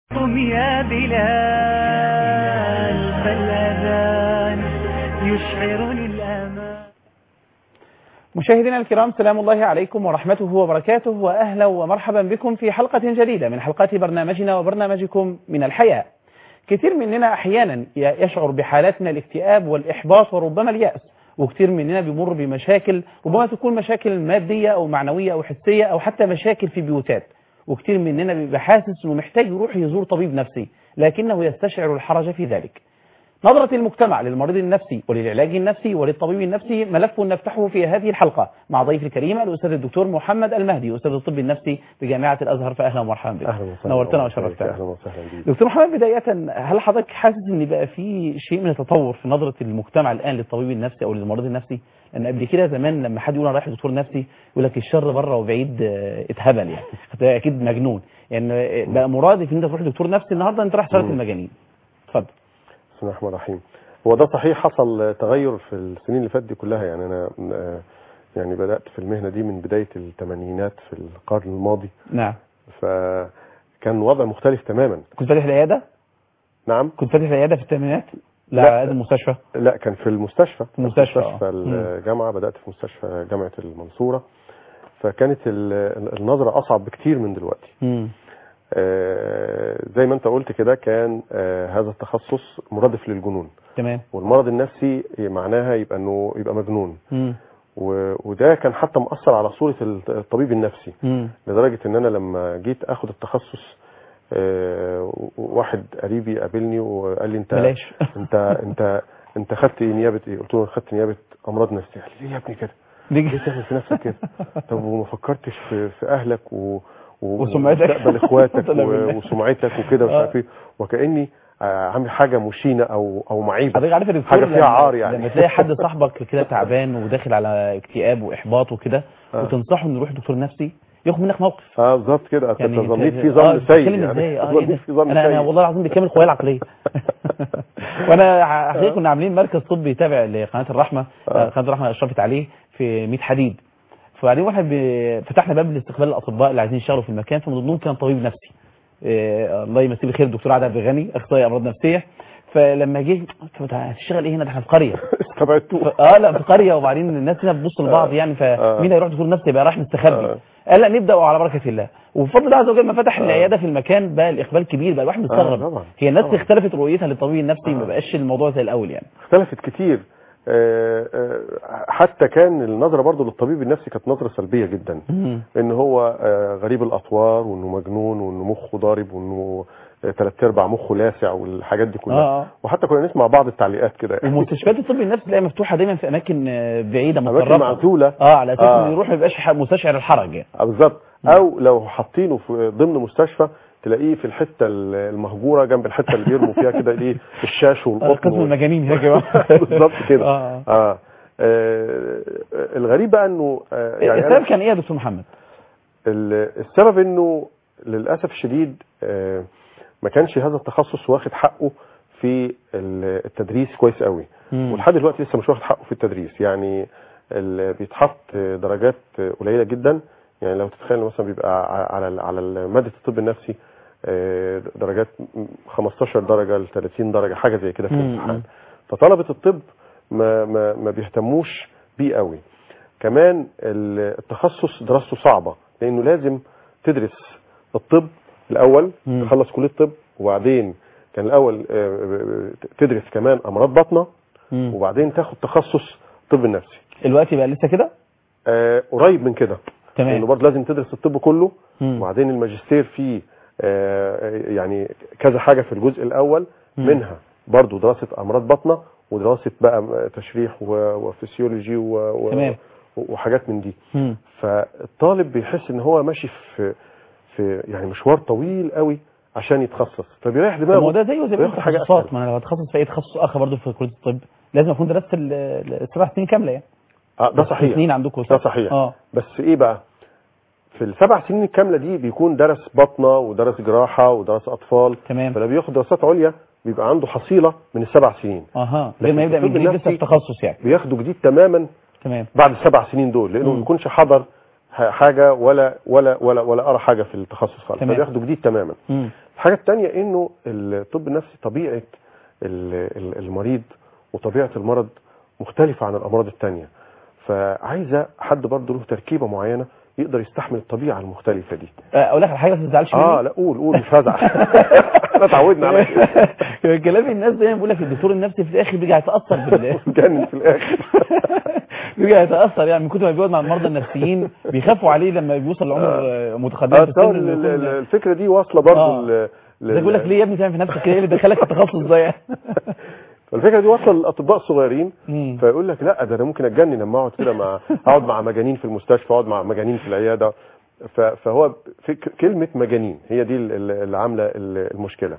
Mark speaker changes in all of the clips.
Speaker 1: قم يا بلال فالأذان يشعرني الأمان
Speaker 2: مشاهدينا الكرام سلام الله عليكم ورحمته وبركاته وأهلا ومرحبا بكم في حلقة جديدة من حلقات برنامجنا وبرنامجكم من الحياة كثير مننا أحيانا يشعر بحالات من الاكتئاب والإحباط وربما اليأس وكثير مننا بيمر بمشاكل ربما تكون مشاكل مادية أو معنوية أو حسية أو حتى مشاكل في بيوتات وكثير مننا بيبقى حاسس انه محتاج يروح يزور طبيب نفسي لكنه يستشعر الحرج في ذلك نظرة المجتمع للمريض النفسي وللعلاج النفسي وللطبيب النفسي ملف نفتحه في هذه الحلقة مع ضيف الكريم الأستاذ الدكتور محمد المهدي أستاذ الطب النفسي بجامعة الأزهر فأهلا ومرحبا بك
Speaker 3: اهلا وسهلا
Speaker 2: نورتنا
Speaker 3: وسهلا
Speaker 2: وشرفتنا
Speaker 3: اهلا وسهلا بيك
Speaker 2: دكتور محمد بداية هل حضرتك حاسس ان بقى في شيء من التطور في نظرة المجتمع الآن للطبيب النفسي أو للمريض النفسي؟ لأن قبل كده زمان لما حد يقول أنا رايح لدكتور نفسي يقول لك الشر بره وبعيد آه، اتهبل يعني ده أكيد مجنون يعني آه، بقى مرادف إن أنت تروح لدكتور نفسي النهارده أنت رايح صالة
Speaker 3: مم.
Speaker 2: المجانين اتفضل
Speaker 3: بسم الله الرحمن الرحيم هو ده صحيح حصل تغير في السنين اللي فاتت دي كلها يعني انا آه، يعني بدات في المهنه دي من بدايه الثمانينات في القرن الماضي
Speaker 2: نعم
Speaker 3: فكان وضع مختلف تماما
Speaker 2: كنت فاتح العيادة؟
Speaker 3: نعم
Speaker 2: كنت فاتح العيادة في الثمانينات؟ لا
Speaker 3: لا.
Speaker 2: عيادة المستشفى
Speaker 3: لا كان في المستشفى
Speaker 2: في المستشفى،
Speaker 3: مستشفى
Speaker 2: آه. مم.
Speaker 3: الجامعه بدات في مستشفى جامعه المنصوره فكانت ال- النظره اصعب بكتير من دلوقتي
Speaker 2: مم.
Speaker 3: آه، زي ما انت قلت كده كان آه، هذا التخصص مرادف للجنون
Speaker 2: تمام
Speaker 3: والمرض النفسي معناها يبقى انه يبقى مجنون
Speaker 2: مم.
Speaker 3: و- وده كان حتى مأثر على صورة الطبيب النفسي
Speaker 2: مم.
Speaker 3: لدرجة ان انا لما جيت اخد التخصص آه، واحد قريبي قابلني وقال لي انت
Speaker 2: بلاش
Speaker 3: انت انت انت خدت ايه نيابة ايه قلت له أنا خدت نيابة امراض نفسية قال لي ليه يا ابني كده
Speaker 2: دي
Speaker 3: ليه تعمل في نفسك كده طب وما فكرتش في, في اهلك و و-
Speaker 2: وسمعتك.
Speaker 3: ومستقبل اخواتك
Speaker 2: طلع
Speaker 3: و-
Speaker 2: بالله.
Speaker 3: وسمعتك وكده ومش
Speaker 2: آه.
Speaker 3: عارف ايه وكاني آه، عامل حاجه مشينه او او معيبه
Speaker 2: حضرتك عارف يا دكتور
Speaker 3: حاجه فيها
Speaker 2: لما-
Speaker 3: عار يعني
Speaker 2: لما تلاقي حد صاحبك كده تعبان وداخل على اكتئاب واحباط وكده
Speaker 3: آه.
Speaker 2: وتنصحه انه يروح دكتور نفسي ياخد منك موقف
Speaker 3: اه بالظبط كده انت
Speaker 2: يعني
Speaker 3: ظنيت
Speaker 2: أنت-
Speaker 3: في
Speaker 2: آه،
Speaker 3: ظن سيء
Speaker 2: بتتكلم ازاي اه إيه
Speaker 3: ظنيت
Speaker 2: ده؟
Speaker 3: في ظن
Speaker 2: انا انا
Speaker 3: سيء
Speaker 2: والله العظيم بكامل القوايا العقليه وانا حقيقة كنا عاملين مركز طبي تابع لقناه الرحمه
Speaker 3: آه.
Speaker 2: قناه الرحمه اشرفت عليه في 100 حديد فبعدين واحنا ب- فتحنا باب لاستقبال الاطباء اللي عايزين يشتغلوا في المكان فمن ضمنهم كان طبيب نفسي إيه الله يمسيه بالخير الدكتور عادل بغني اخصائي امراض نفسيه فلما جه قلت له "أنت هتشتغل ايه هنا ده احنا في قريه
Speaker 3: استبعدتوه
Speaker 2: ف- اه لا في قريه وبعدين الناس هنا بتبص لبعض يعني فمين هيروح دكتور نفسي يبقى رايح مستخبي
Speaker 3: آه.
Speaker 2: قال لا نبدا وعلى بركه الله وبفضل الله عز وجل ما فتح
Speaker 3: آه.
Speaker 2: العياده في المكان بقى الاقبال كبير بقى الواحد مستغرب
Speaker 3: طبعا.
Speaker 2: هي الناس
Speaker 3: طبعا.
Speaker 2: اختلفت رؤيتها للطبيب النفسي ما
Speaker 3: آه.
Speaker 2: بقاش الموضوع زي الاول يعني
Speaker 3: اختلفت كتير آه، آه، حتى كان النظره برضو للطبيب النفسي كانت نظره سلبيه جدا ان هو آه، غريب الاطوار وانه مجنون وانه مخه ضارب وانه ثلاث ارباع مخه لاسع والحاجات دي كلها
Speaker 2: اه
Speaker 3: وحتى كنا نسمع بعض التعليقات كده
Speaker 2: ومستشفيات الطب النفسي تلاقيها مفتوحه دايما في اماكن آه، بعيده
Speaker 3: اماكن
Speaker 2: متطرفه
Speaker 3: معزوله
Speaker 2: اه على اساس
Speaker 3: آه.
Speaker 2: انه يروح ما يبقاش ح- مستشعر الحرج يعني
Speaker 3: آه، بالظبط او لو حاطينه في ضمن مستشفى تلاقيه في الحته المهجوره جنب الحته اللي بيرموا فيها كده ايه الشاش
Speaker 2: آه،
Speaker 3: والقطن
Speaker 2: قسم
Speaker 3: وال-
Speaker 2: المجانين هناك يا جماعه
Speaker 3: بالظبط كده
Speaker 2: اه
Speaker 3: آه. آه الغريب بقى انه آه يعني
Speaker 2: السبب
Speaker 3: أنا
Speaker 2: كان ايه يا دكتور محمد؟
Speaker 3: ال- السبب انه للاسف الشديد آه ما كانش هذا التخصص واخد حقه في ال- التدريس كويس قوي
Speaker 2: مم.
Speaker 3: ولحد دلوقتي لسه مش واخد حقه في التدريس يعني ال- بيتحط درجات قليله جدا يعني لو تتخيل مثلا بيبقى ع- على ال- على ال- ماده الطب النفسي آه، درجات 15 درجه ل 30 درجه حاجه زي كده في
Speaker 2: مم.
Speaker 3: الامتحان فطلبه الطب ما ما ما بيهتموش بيه قوي كمان ال- التخصص دراسته صعبه لانه لازم تدرس الطب الاول
Speaker 2: مم.
Speaker 3: تخلص كليه الطب وبعدين كان الاول آه، تدرس كمان امراض باطنه
Speaker 2: مم.
Speaker 3: وبعدين تاخد تخصص طب النفسي
Speaker 2: الوقت بقى لسه كده؟
Speaker 3: آه قريب من كده لانه
Speaker 2: تمام
Speaker 3: برضه لازم تدرس الطب كله
Speaker 2: مم.
Speaker 3: وبعدين الماجستير فيه آه يعني كذا حاجه في الجزء الاول
Speaker 2: مم.
Speaker 3: منها برضه دراسه امراض باطنه ودراسه بقى تشريح و- وفسيولوجي و- و-
Speaker 2: تمام.
Speaker 3: وحاجات من دي
Speaker 2: مم.
Speaker 3: فالطالب بيحس ان هو ماشي في في يعني مشوار طويل قوي عشان يتخصص فبيريح
Speaker 2: طب ما هو
Speaker 3: دماغه
Speaker 2: ده زيه زي باقي
Speaker 3: وياخد حاجه
Speaker 2: التخصصات
Speaker 3: اسهل
Speaker 2: ما انا لو اتخصص في اي تخصص اخر برضه في كليه الطب لازم اكون درست ال- ال- السبع سنين كامله يعني
Speaker 3: آه ده صحيح
Speaker 2: سنين عندكم
Speaker 3: ده صحيح
Speaker 2: اه
Speaker 3: بس ايه بقى في السبع سنين الكامله دي بيكون درس باطنه ودرس جراحه ودرس اطفال
Speaker 2: تمام
Speaker 3: فلما بياخد دراسات عليا بيبقى عنده حصيله من السبع سنين
Speaker 2: اها غير ما
Speaker 3: لكن
Speaker 2: يبدا من
Speaker 3: الطب
Speaker 2: جديد لسه
Speaker 3: النفسي
Speaker 2: في تخصص يعني
Speaker 3: بياخده جديد تماما
Speaker 2: تمام
Speaker 3: بعد السبع سنين دول لانه
Speaker 2: مم.
Speaker 3: ما بيكونش حضر ح- حاجه ولا ولا ولا ولا ارى حاجه في التخصص خالص
Speaker 2: تمام.
Speaker 3: فبياخدوا جديد تماما
Speaker 2: مم.
Speaker 3: الحاجه الثانيه انه الطب النفسي طبيعه ال- ال- المريض وطبيعه المرض مختلفه عن الامراض الثانيه فعايزه حد برضه له تركيبه معينه يقدر يستحمل الطبيعه المختلفه دي
Speaker 2: آه، اقول لك على حاجه بس ما تزعلش مني
Speaker 3: اه لا قول قول مش هزعل احنا اتعودنا على كده
Speaker 2: كلام الناس دايما بيقول لك الدكتور النفسي في الاخر بيرجع يتاثر بال
Speaker 3: جنن في الاخر
Speaker 2: بيرجع يتاثر يعني من كتر ما بيقعد مع المرضى النفسيين بيخافوا عليه لما بيوصل لعمر آه، متقدم
Speaker 3: اه
Speaker 2: في
Speaker 3: تصور
Speaker 2: السن
Speaker 3: ال-
Speaker 2: إنه
Speaker 3: ال-
Speaker 2: يكون-
Speaker 3: الفكره دي واصله برضه
Speaker 2: آه.
Speaker 3: ل- ل-
Speaker 2: ده بيقول لك ليه يا ابني تعمل في نفسك كده ايه اللي دخلك التخصص ده يعني
Speaker 3: الفكره دي واصله للاطباء الصغيرين
Speaker 2: مم.
Speaker 3: فيقول لك لا ده انا ممكن اتجنن لما اقعد كده مع اقعد مع مجانين في المستشفى اقعد مع مجانين في العياده ف- فهو في ك- كلمه مجانين هي دي ال- ال- اللي عامله ال- المشكله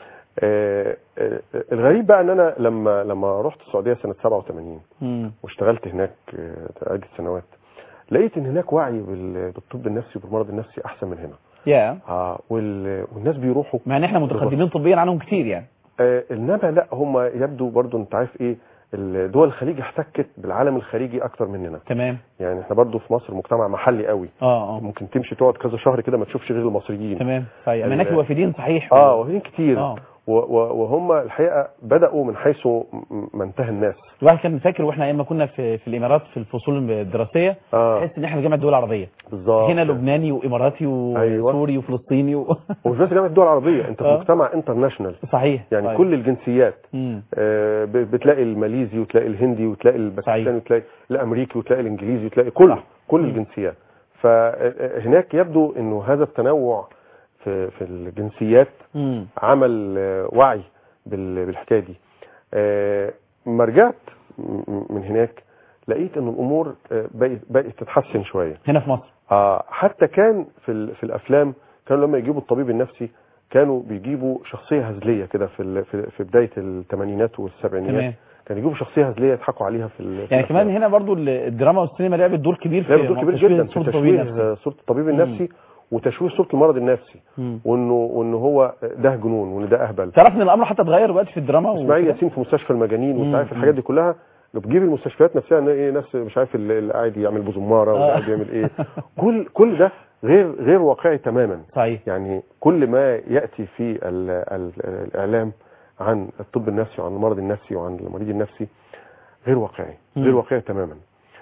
Speaker 3: آه، آه، الغريب بقى ان انا لما لما رحت السعوديه سنه 87
Speaker 2: مم.
Speaker 3: واشتغلت هناك آه، عده سنوات لقيت ان هناك وعي بال- بالطب النفسي وبالمرض النفسي احسن من هنا
Speaker 2: يا
Speaker 3: اه وال- والناس بيروحوا
Speaker 2: مع ان احنا متقدمين طبيا عنهم كتير يعني
Speaker 3: آه، انما لا هم يبدو برضو انت عارف ايه الدول الخليج احتكت بالعالم الخارجي اكتر مننا
Speaker 2: تمام
Speaker 3: يعني احنا برضو في مصر مجتمع محلي قوي
Speaker 2: اه اه
Speaker 3: ممكن تمشي تقعد كذا شهر كده ما تشوفش غير المصريين
Speaker 2: تمام صحيح
Speaker 3: ال-
Speaker 2: هناك الوافدين صحيح
Speaker 3: اه وهين كتير
Speaker 2: اه
Speaker 3: و- و- وهم الحقيقه بداوا من حيث م- ما انتهى الناس
Speaker 2: الواحد كان فاكر واحنا ايام ما كنا في في الامارات في الفصول الدراسيه
Speaker 3: اه
Speaker 2: تحس ان احنا جامعه الدول العربيه
Speaker 3: بالظبط
Speaker 2: هنا لبناني واماراتي
Speaker 3: أيوة.
Speaker 2: وسوري وفلسطيني و...
Speaker 3: ومش بس جامعه الدول العربيه انت في
Speaker 2: آه.
Speaker 3: مجتمع انترناشونال
Speaker 2: صحيح
Speaker 3: يعني
Speaker 2: صحيح.
Speaker 3: كل الجنسيات
Speaker 2: مم.
Speaker 3: آه، ب- بتلاقي الماليزي وتلاقي الهندي وتلاقي
Speaker 2: صحيح.
Speaker 3: الباكستاني وتلاقي الامريكي وتلاقي الانجليزي وتلاقي كل
Speaker 2: صح.
Speaker 3: كل
Speaker 2: مم.
Speaker 3: الجنسيات فهناك يبدو انه هذا التنوع في في الجنسيات
Speaker 2: مم.
Speaker 3: عمل آه، وعي بال- بالحكايه دي آه، ما رجعت م- من هناك لقيت ان الامور آه، بقت بقت تتحسن شويه
Speaker 2: هنا في مصر
Speaker 3: آه حتى كان في ال- في الافلام كانوا لما يجيبوا الطبيب النفسي كانوا بيجيبوا شخصيه هزليه كده في ال- في في بدايه الثمانينات والسبعينات
Speaker 2: تمام
Speaker 3: كانوا يجيبوا شخصيه هزليه يضحكوا عليها في ال- في
Speaker 2: يعني كمان
Speaker 3: الأفلام.
Speaker 2: هنا برضو ال- الدراما والسينما لعبت دور كبير في
Speaker 3: لعبت دور كبير
Speaker 2: تشويه
Speaker 3: جدا في
Speaker 2: صورة الطبيب النفسي.
Speaker 3: تشويه صوره الطبيب النفسي وتشويه صوره المرض النفسي
Speaker 2: مم.
Speaker 3: وانه وانه هو ده جنون وان ده اهبل
Speaker 2: تعرف ان الامر حتى اتغير دلوقتي في الدراما
Speaker 3: اسماعيل
Speaker 2: وكده؟
Speaker 3: ياسين في مستشفى المجانين وانت
Speaker 2: مم.
Speaker 3: عارف الحاجات دي كلها بتجيب المستشفيات نفسها ان ايه ناس مش عارف اللي اللي قاعد يعمل بزماره واللي
Speaker 2: آه.
Speaker 3: قاعد يعمل ايه كل كل ده غير غير واقعي تماما
Speaker 2: صحيح
Speaker 3: يعني كل ما ياتي في ال ال الاعلام عن الطب النفسي وعن المرض النفسي وعن المريض النفسي غير واقعي
Speaker 2: مم.
Speaker 3: غير واقعي تماما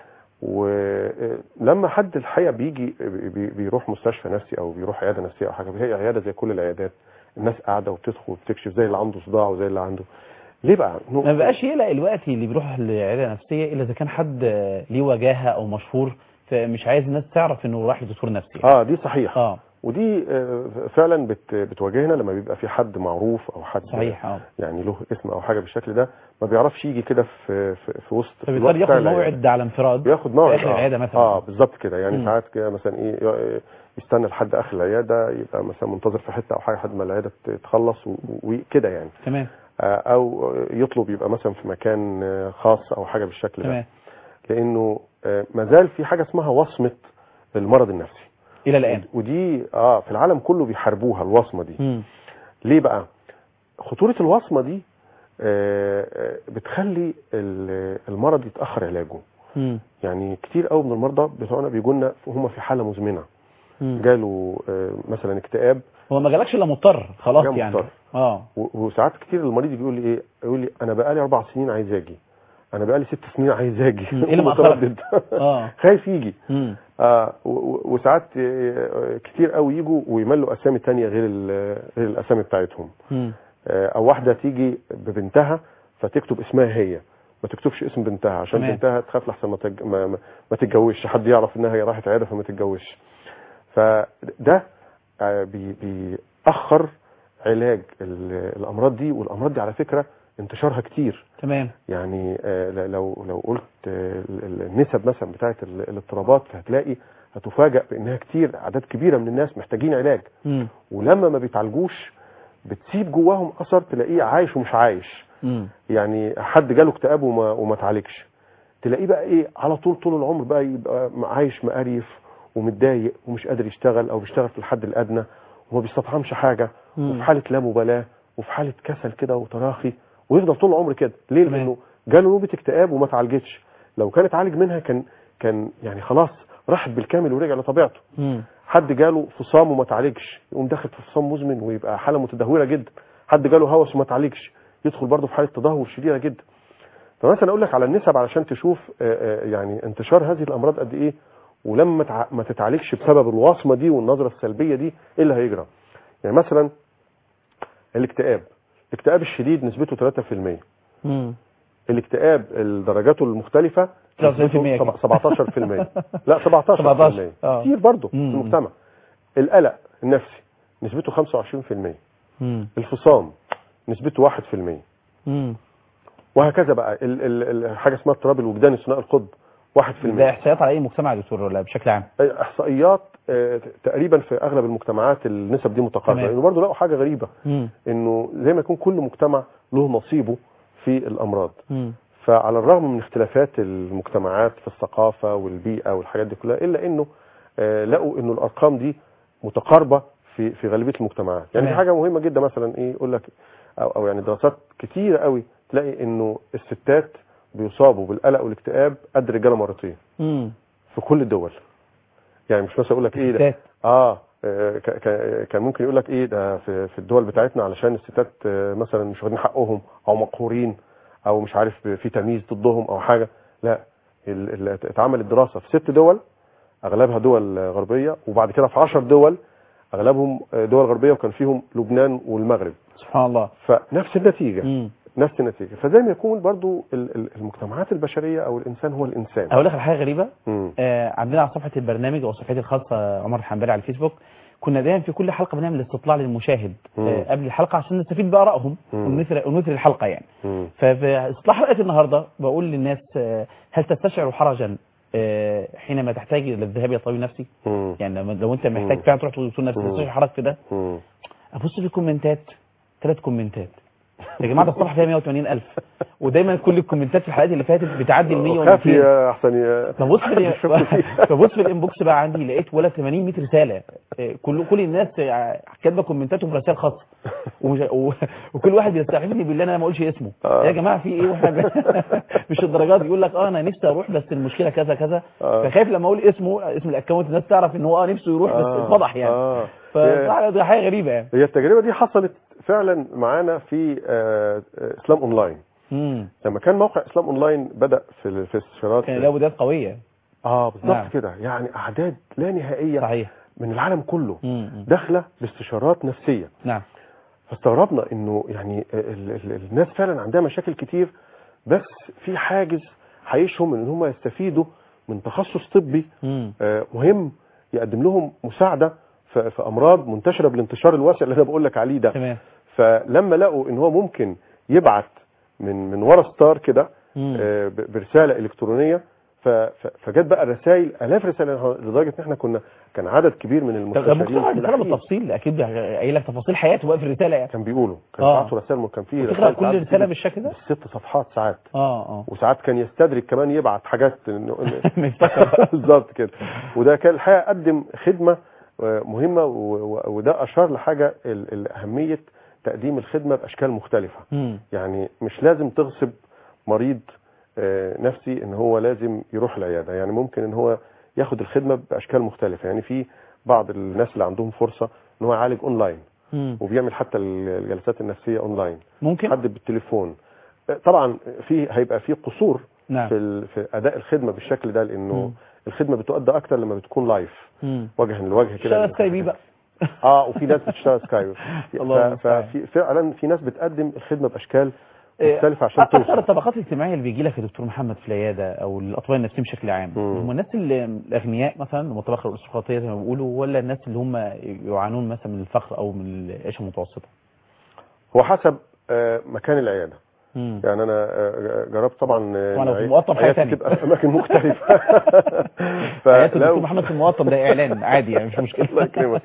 Speaker 3: ولما حد الحقيقه بيجي بي- بيروح مستشفى نفسي او بيروح عياده نفسيه او حاجه هي عياده زي كل العيادات الناس قاعده وبتدخل وبتكشف زي اللي عنده صداع وزي اللي عنده ليه بقى؟ إنه-
Speaker 2: ما بقاش يقلق الوقت اللي بيروح لعياده نفسيه الا اذا كان حد آه، ليه وجاهه او مشهور فمش عايز الناس تعرف انه راح لدكتور نفسي
Speaker 3: اه دي صحيح
Speaker 2: اه
Speaker 3: ودي آه، فعلا بت بتواجهنا لما بيبقى في حد معروف او حد
Speaker 2: صحيح اه
Speaker 3: يعني له اسم او حاجه بالشكل ده ما بيعرفش يجي كده في في, في وسط في الوقت
Speaker 2: فبيضطر ياخد
Speaker 3: بتاع العيادة.
Speaker 2: موعد على انفراد
Speaker 3: بياخد موعد
Speaker 2: في آخر العيادة مثلا.
Speaker 3: اه بالظبط كده يعني
Speaker 2: مم.
Speaker 3: ساعات كده مثلا ايه ي- يستنى لحد اخر العياده يبقى مثلا منتظر في حته او حاجه لحد ما العياده تخلص و- وكده يعني
Speaker 2: تمام
Speaker 3: آه، او يطلب يبقى مثلا في مكان آه، خاص او حاجه بالشكل ده
Speaker 2: تمام
Speaker 3: لانه آه، ما زال في حاجه اسمها وصمه المرض النفسي
Speaker 2: الى الان
Speaker 3: ودي اه في العالم كله بيحاربوها الوصمه دي
Speaker 2: مم.
Speaker 3: ليه بقى خطوره الوصمه دي آه، آه، بتخلي ال- المرض يتاخر علاجه
Speaker 2: مم.
Speaker 3: يعني كتير قوي من المرضى بتوعنا بيجوا لنا وهم في حاله مزمنه
Speaker 2: مم.
Speaker 3: جاله آه، مثلا اكتئاب
Speaker 2: هو ما جالكش الا مضطر خلاص
Speaker 3: جاء
Speaker 2: يعني
Speaker 3: مضطر.
Speaker 2: اه
Speaker 3: و- وساعات كتير المريض يجي يقول لي ايه يقول لي انا بقالي اربع سنين عايز اجي انا بقالي ست سنين عايز اجي
Speaker 2: مم. إيه اللي مأخرك؟
Speaker 3: متردد.
Speaker 2: اه
Speaker 3: خايف يجي
Speaker 2: مم.
Speaker 3: آه و- و- وساعات آه، كتير قوي يجوا ويملوا اسامي تانية غير ال- غير الاسامي بتاعتهم
Speaker 2: مم.
Speaker 3: آه، او واحده تيجي ببنتها فتكتب اسمها هي ما تكتبش اسم بنتها عشان
Speaker 2: تمام.
Speaker 3: بنتها تخاف لحسن ما, تج... ما, ما, ما تتجوزش حد يعرف انها هي راحت عياده فما تتجوزش فده آه، بي... بيأخر علاج ال- الامراض دي والامراض دي على فكره انتشارها كتير
Speaker 2: تمام
Speaker 3: يعني آه، ل- لو لو قلت آه، ال- ال- النسب مثلا بتاعت ال- الاضطرابات هتلاقي هتفاجأ بانها كتير اعداد كبيره من الناس محتاجين علاج
Speaker 2: مم.
Speaker 3: ولما ما بيتعالجوش بتسيب جواهم اثر تلاقيه عايش ومش عايش
Speaker 2: مم.
Speaker 3: يعني حد جاله اكتئاب وما وما اتعالجش تلاقيه بقى ايه على طول طول العمر بقى يبقى عايش مقريف ومتضايق ومش قادر يشتغل او بيشتغل في الحد الادنى وما بيستطعمش حاجه
Speaker 2: مم.
Speaker 3: وفي حاله لا مبالاه وفي حاله كسل كده وتراخي ويفضل طول العمر كده ليه
Speaker 2: تمام.
Speaker 3: لانه جاله نوبه اكتئاب وما اتعالجتش لو كان اتعالج منها كان كان يعني خلاص راحت بالكامل ورجع لطبيعته
Speaker 2: مم.
Speaker 3: حد جاله فصام وما تعالجش يقوم داخل في فصام مزمن ويبقى حاله متدهوره جدا حد جاله هوس وما تعالجش يدخل برضه في حاله تدهور شديده جدا فمثلا اقول لك على النسب علشان تشوف آه، آه، يعني انتشار هذه الامراض قد ايه ولما تع- ما تتعالجش بسبب الوصمه دي والنظره السلبيه دي ايه اللي هيجرى يعني مثلا الاكتئاب الاكتئاب الشديد نسبته 3%
Speaker 2: مم.
Speaker 3: الاكتئاب درجاته المختلفة
Speaker 2: 93%
Speaker 3: نسبته
Speaker 2: كده.
Speaker 3: 17% لا 17%
Speaker 2: 17 آه.
Speaker 3: كتير برضه في
Speaker 2: مم.
Speaker 3: المجتمع القلق النفسي نسبته 25%
Speaker 2: مم.
Speaker 3: الفصام نسبته 1%
Speaker 2: مم.
Speaker 3: وهكذا بقى ال ال ال حاجه اسمها اضطراب الوجدان الثنائي القطب 1%
Speaker 2: ده احصائيات على اي مجتمع يا دكتور ولا بشكل عام
Speaker 3: أي احصائيات آه، تقريبا في اغلب المجتمعات النسب دي متقاربه
Speaker 2: تمام.
Speaker 3: لانه برضه لقوا حاجه غريبه
Speaker 2: مم.
Speaker 3: انه زي ما يكون كل مجتمع له نصيبه في الامراض
Speaker 2: مم.
Speaker 3: فعلى الرغم من اختلافات المجتمعات في الثقافة والبيئة والحاجات دي كلها إلا إنه آه، لقوا إنه الأرقام دي متقاربة في في غالبية المجتمعات يعني دي
Speaker 2: تمام.
Speaker 3: حاجة مهمة جدا مثلا إيه يقول لك أو, أو يعني دراسات كتيرة قوي تلاقي إنه الستات بيصابوا بالقلق والاكتئاب قد الرجالة مرتين
Speaker 2: مم.
Speaker 3: في كل الدول يعني مش مثلا يقول لك إيه ده
Speaker 2: الستات.
Speaker 3: اه آه، ك- ك- كان ممكن يقول لك ايه ده في في الدول بتاعتنا علشان الستات آه، مثلا مش واخدين حقهم او مقهورين او مش عارف في تمييز ضدهم او حاجه لا ال- ال- اتعملت دراسه في ست دول اغلبها دول آه، غربيه وبعد كده في 10 دول اغلبهم آه، دول غربيه وكان فيهم لبنان والمغرب
Speaker 2: سبحان الله
Speaker 3: فنفس النتيجه
Speaker 2: مم.
Speaker 3: نفس النتيجه فزي ما يكون برضو ال- ال- المجتمعات البشريه او الانسان هو الانسان
Speaker 2: اقول لك على حاجه غريبه
Speaker 3: مم.
Speaker 2: آه عندنا على صفحه البرنامج او صفحتي الخاصه عمر الحنبلي على الفيسبوك كنا دايما في كل حلقه بنعمل استطلاع للمشاهد
Speaker 3: مم.
Speaker 2: آه قبل الحلقه عشان نستفيد بارائهم
Speaker 3: مم.
Speaker 2: ونثري ونثري الحلقه يعني
Speaker 3: مم.
Speaker 2: ففي استطلاع حلقه النهارده بقول للناس آه هل تستشعر حرجا آه حينما تحتاج الى الذهاب الى طبيب نفسي
Speaker 3: مم.
Speaker 2: يعني لما- لو انت محتاج
Speaker 3: مم.
Speaker 2: فعلا تروح لدكتور نفسي
Speaker 3: مم.
Speaker 2: تستشعر حرج في ده
Speaker 3: مم.
Speaker 2: ابص في الكومنتات ثلاث كومنتات يا جماعه ده الصفحه فيها 180000 ودايما كل الكومنتات في الحلقات اللي فاتت بتعدي ال 100
Speaker 3: خاف
Speaker 2: و200
Speaker 3: يا احسن يا
Speaker 2: فبص في ال-
Speaker 3: شفت فيه.
Speaker 2: فبص في الانبوكس بقى عندي لقيت ولا 80 100 رساله إيه، كل كل الناس آه، كاتبه كومنتاتهم برسائل خاصه ومش- و- وكل واحد بيستحلفني بالله انا ما اقولش اسمه
Speaker 3: آه.
Speaker 2: يا جماعه في ايه واحنا مش الدرجات دي. يقول لك اه انا نفسي اروح بس المشكله كذا كذا
Speaker 3: آه.
Speaker 2: فخايف لما اقول اسمه اسم الاكونت الناس تعرف ان هو اه نفسه يروح بس
Speaker 3: آه.
Speaker 2: اتفضح يعني
Speaker 3: آه.
Speaker 2: فصراحه دي حاجه غريبه يعني
Speaker 3: هي التجربة دي حصلت فعلا معانا في آه، آه، اسلام اونلاين
Speaker 2: امم
Speaker 3: لما كان موقع اسلام اونلاين بدأ في ال- في الاستشارات
Speaker 2: كان له بدايات قويه
Speaker 3: اه بالظبط
Speaker 2: نعم.
Speaker 3: كده يعني اعداد لا نهائية
Speaker 2: صحيح
Speaker 3: من العالم كله
Speaker 2: امم
Speaker 3: داخلة باستشارات نفسية
Speaker 2: نعم
Speaker 3: فاستغربنا انه يعني ال ال الناس فعلا عندها مشاكل كتير بس في حاجز حيشهم من ان هم يستفيدوا من تخصص طبي
Speaker 2: امم
Speaker 3: آه، مهم يقدم لهم مساعده في في امراض منتشره بالانتشار الواسع اللي انا بقول لك عليه ده
Speaker 2: تمام
Speaker 3: فلما لقوا ان هو ممكن يبعت من من ورا ستار كده
Speaker 2: مم.
Speaker 3: آه، ب- برساله الكترونيه ف- ف- فجت بقى الرسائل الاف رسائل لدرجه ان احنا كنا كان عدد كبير من
Speaker 2: طب طب
Speaker 3: المستشارين
Speaker 2: ممكن
Speaker 3: في
Speaker 2: الرساله
Speaker 3: الأخير
Speaker 2: بالتفصيل اكيد قايل لك تفاصيل حياته بقى في الرساله يعني
Speaker 3: كان بيقولوا كان
Speaker 2: آه.
Speaker 3: بعتوا رسائل كان في
Speaker 2: تقرا
Speaker 3: رسائل
Speaker 2: كل
Speaker 3: ساعات
Speaker 2: رساله
Speaker 3: بتيجي
Speaker 2: بالشكل ده
Speaker 3: بالست صفحات ساعات
Speaker 2: اه اه
Speaker 3: وساعات كان يستدرك كمان يبعت حاجات إنه- إنه-
Speaker 2: مفتكر
Speaker 3: بالظبط كده وده كان الحقيقه قدم خدمه آه، مهمه و- و- وده اشار لحاجه ال- ال- اهميه تقديم الخدمه باشكال مختلفه
Speaker 2: مم.
Speaker 3: يعني مش لازم تغصب مريض آه، نفسي ان هو لازم يروح العياده يعني ممكن ان هو ياخد الخدمه باشكال مختلفه يعني في بعض الناس اللي عندهم فرصه ان هو يعالج اونلاين
Speaker 2: مم.
Speaker 3: وبيعمل حتى الجلسات النفسيه اونلاين
Speaker 2: ممكن
Speaker 3: حد بالتليفون آه، طبعا في هيبقى في قصور
Speaker 2: نعم
Speaker 3: في ال- في اداء الخدمه بالشكل ده لانه
Speaker 2: مم.
Speaker 3: الخدمه بتؤدى اكتر لما بتكون لايف
Speaker 2: مم.
Speaker 3: وجها لوجه كده
Speaker 2: اشتغل سكاي بي بقى
Speaker 3: اه وفي ناس بتشتغل سكايب
Speaker 2: الله المستعان.
Speaker 3: ففي فعلا في ناس بتقدم الخدمه باشكال
Speaker 2: إيه،
Speaker 3: مختلفه عشان
Speaker 2: اكثر
Speaker 3: توصل
Speaker 2: الطبقات الاجتماعيه اللي بيجي لك يا دكتور محمد في العياده او الاطباء النفسيين بشكل عام
Speaker 3: مم.
Speaker 2: هم الناس اللي الاغنياء مثلا من الطبقه الارستقراطيه زي ما بيقولوا ولا الناس اللي هم يعانون مثلا من الفقر او من العيشه المتوسطه
Speaker 3: هو حسب آه، مكان العياده
Speaker 2: مم.
Speaker 3: يعني انا آه، جربت طبعا آه،
Speaker 2: طبعاً لو في
Speaker 3: العي-
Speaker 2: المقطم حاجة
Speaker 3: عيادتي
Speaker 2: تانية.
Speaker 3: تبقى في اماكن مختلفه
Speaker 2: حياه الدكتور
Speaker 3: فلو
Speaker 2: محمد في المقطم ده اعلان عادي يعني مش مشكله
Speaker 3: الله يكرمك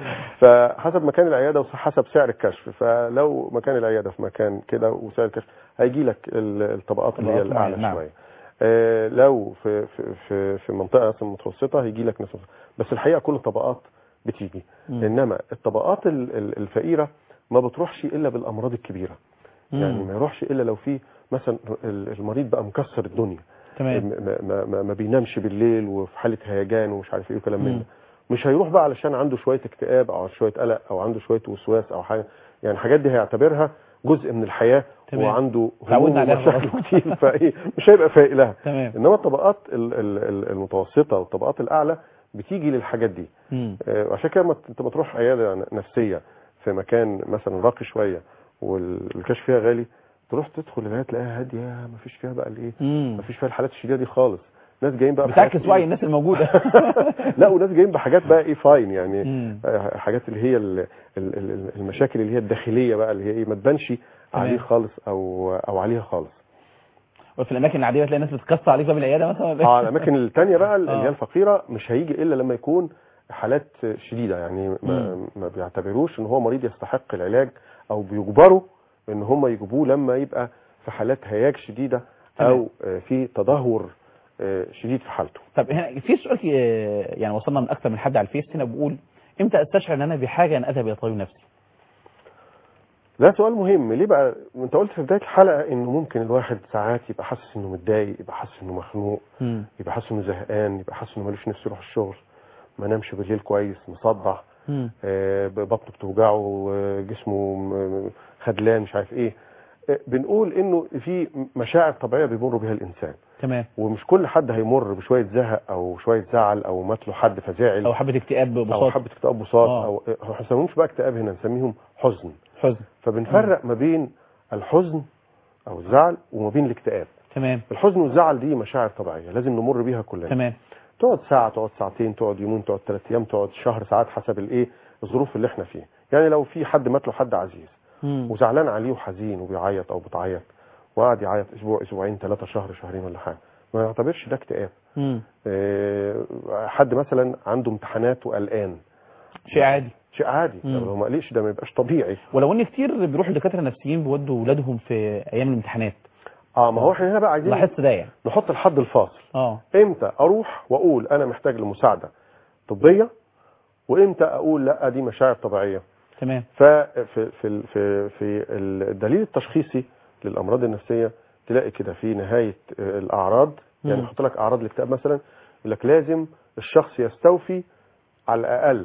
Speaker 3: فحسب مكان العياده وحسب سعر الكشف فلو مكان العياده في مكان كده وسعر الكشف هيجي لك ال- الطبقات اللي هي
Speaker 2: طبقات
Speaker 3: الاعلى
Speaker 2: معينة، نعم.
Speaker 3: شويه آه، لو في في في في منطقه مثلا متوسطه هيجي لك نفس بس الحقيقه كل الطبقات بتيجي
Speaker 2: مم.
Speaker 3: انما الطبقات ال- ال- الفقيره ما بتروحش الا بالامراض الكبيره يعني
Speaker 2: مم.
Speaker 3: ما يروحش الا لو في مثلا ال- المريض بقى مكسر الدنيا
Speaker 2: تمام
Speaker 3: ما, ما, ما, ما بينامش بالليل وفي حاله هيجان ومش عارف ايه وكلام من
Speaker 2: مم.
Speaker 3: ده مش هيروح بقى علشان عنده شويه اكتئاب او شويه قلق او عنده شويه وسواس او حاجه يعني الحاجات دي هيعتبرها جزء من الحياه
Speaker 2: تمام.
Speaker 3: وعنده هموم
Speaker 2: تعودنا عليها
Speaker 3: ومشاكل
Speaker 2: خلاص.
Speaker 3: كتير فايه مش هيبقى فايق لها
Speaker 2: تمام
Speaker 3: انما الطبقات ال- ال- ال- المتوسطه والطبقات الاعلى بتيجي للحاجات دي
Speaker 2: مم.
Speaker 3: آه، وعشان كده ما ت- انت بتروح عياده نفسيه في مكان مثلا راقي شويه والكشف فيها غالي تروح تدخل العياده تلاقيها هاديه ما فيش فيها بقى الايه
Speaker 2: مم.
Speaker 3: ما فيش فيها الحالات الشديده دي خالص ناس جايين بقى بحاجات
Speaker 2: بتعكس
Speaker 3: إيه؟
Speaker 2: وعي الناس الموجوده
Speaker 3: لا وناس جايين بحاجات بقى ايه فاين يعني
Speaker 2: مم.
Speaker 3: آه، حاجات اللي هي ال- ال- ال- المشاكل اللي هي الداخليه بقى اللي هي ايه ما تبانش عليه خالص او او عليها خالص
Speaker 2: وفي الاماكن العاديه تلاقي ناس بتكسر عليك باب العياده مثلا ولا إيه؟
Speaker 3: اه الاماكن الثانيه بقى اللي
Speaker 2: آه.
Speaker 3: هي الفقيره مش هيجي الا لما يكون حالات شديده يعني ما,
Speaker 2: مم.
Speaker 3: ما بيعتبروش ان هو مريض يستحق العلاج او بيجبروا ان هم يجيبوه لما يبقى في حالات هياج شديده او آه، في تدهور آه، شديد في حالته
Speaker 2: طب هنا في سؤال آه، يعني وصلنا من اكثر من حد على الفيس هنا بيقول امتى استشعر ان انا بحاجه ان اذهب الى طبيب نفسي
Speaker 3: ده سؤال مهم ليه بقى انت قلت في بدايه الحلقه انه ممكن الواحد ساعات يبقى حاسس انه متضايق يبقى حاسس انه مخنوق
Speaker 2: مم.
Speaker 3: يبقى حاسس انه زهقان يبقى حاسس انه ملوش نفس يروح الشغل ما نامش بالليل كويس مصدع
Speaker 2: مم.
Speaker 3: آه، بطنه بتوجعه آه، جسمه م- خدلان مش عارف ايه آه، بنقول انه في مشاعر طبيعيه بيمر بها الانسان
Speaker 2: تمام
Speaker 3: ومش كل حد هيمر بشويه زهق او شويه زعل او مات له حد فزعل
Speaker 2: او حبه اكتئاب
Speaker 3: او
Speaker 2: ببساطه
Speaker 3: حبه اكتئاب بساط
Speaker 2: آه.
Speaker 3: او آه، ما نسميهمش بقى اكتئاب هنا نسميهم حزن
Speaker 2: حزن
Speaker 3: فبنفرق ما بين الحزن او الزعل وما بين الاكتئاب
Speaker 2: تمام
Speaker 3: الحزن والزعل دي مشاعر طبيعيه لازم نمر بيها كلنا
Speaker 2: تمام
Speaker 3: تقعد ساعة تقعد ساعتين تقعد يومين تقعد ثلاث أيام تقعد شهر ساعات حسب الإيه الظروف اللي إحنا فيها يعني لو في حد مات له حد عزيز
Speaker 2: مم.
Speaker 3: وزعلان عليه وحزين وبيعيط أو بتعيط وقعد يعيط أسبوع أسبوعين ثلاثة شهر شهرين ولا حاجة ما يعتبرش ده اكتئاب
Speaker 2: مم.
Speaker 3: آه، حد مثلا عنده امتحانات وقلقان
Speaker 2: شيء عادي
Speaker 3: شيء عادي
Speaker 2: مم.
Speaker 3: لو ما قلقش ده ما يبقاش طبيعي
Speaker 2: ولو ان كتير بيروحوا لدكاتره نفسيين بيودوا اولادهم في ايام الامتحانات
Speaker 3: اه ما هو احنا هنا بقى عايزين
Speaker 2: لاحظت ده يعني
Speaker 3: نحط الحد الفاصل
Speaker 2: اه
Speaker 3: امتى اروح واقول انا محتاج لمساعده طبيه وامتى اقول لا دي مشاعر طبيعيه
Speaker 2: تمام
Speaker 3: ففي في ال- في في الدليل التشخيصي للامراض النفسيه تلاقي كده في نهايه آه، الاعراض يعني
Speaker 2: مم.
Speaker 3: يحط لك اعراض الاكتئاب مثلا يقول لك لازم الشخص يستوفي على الاقل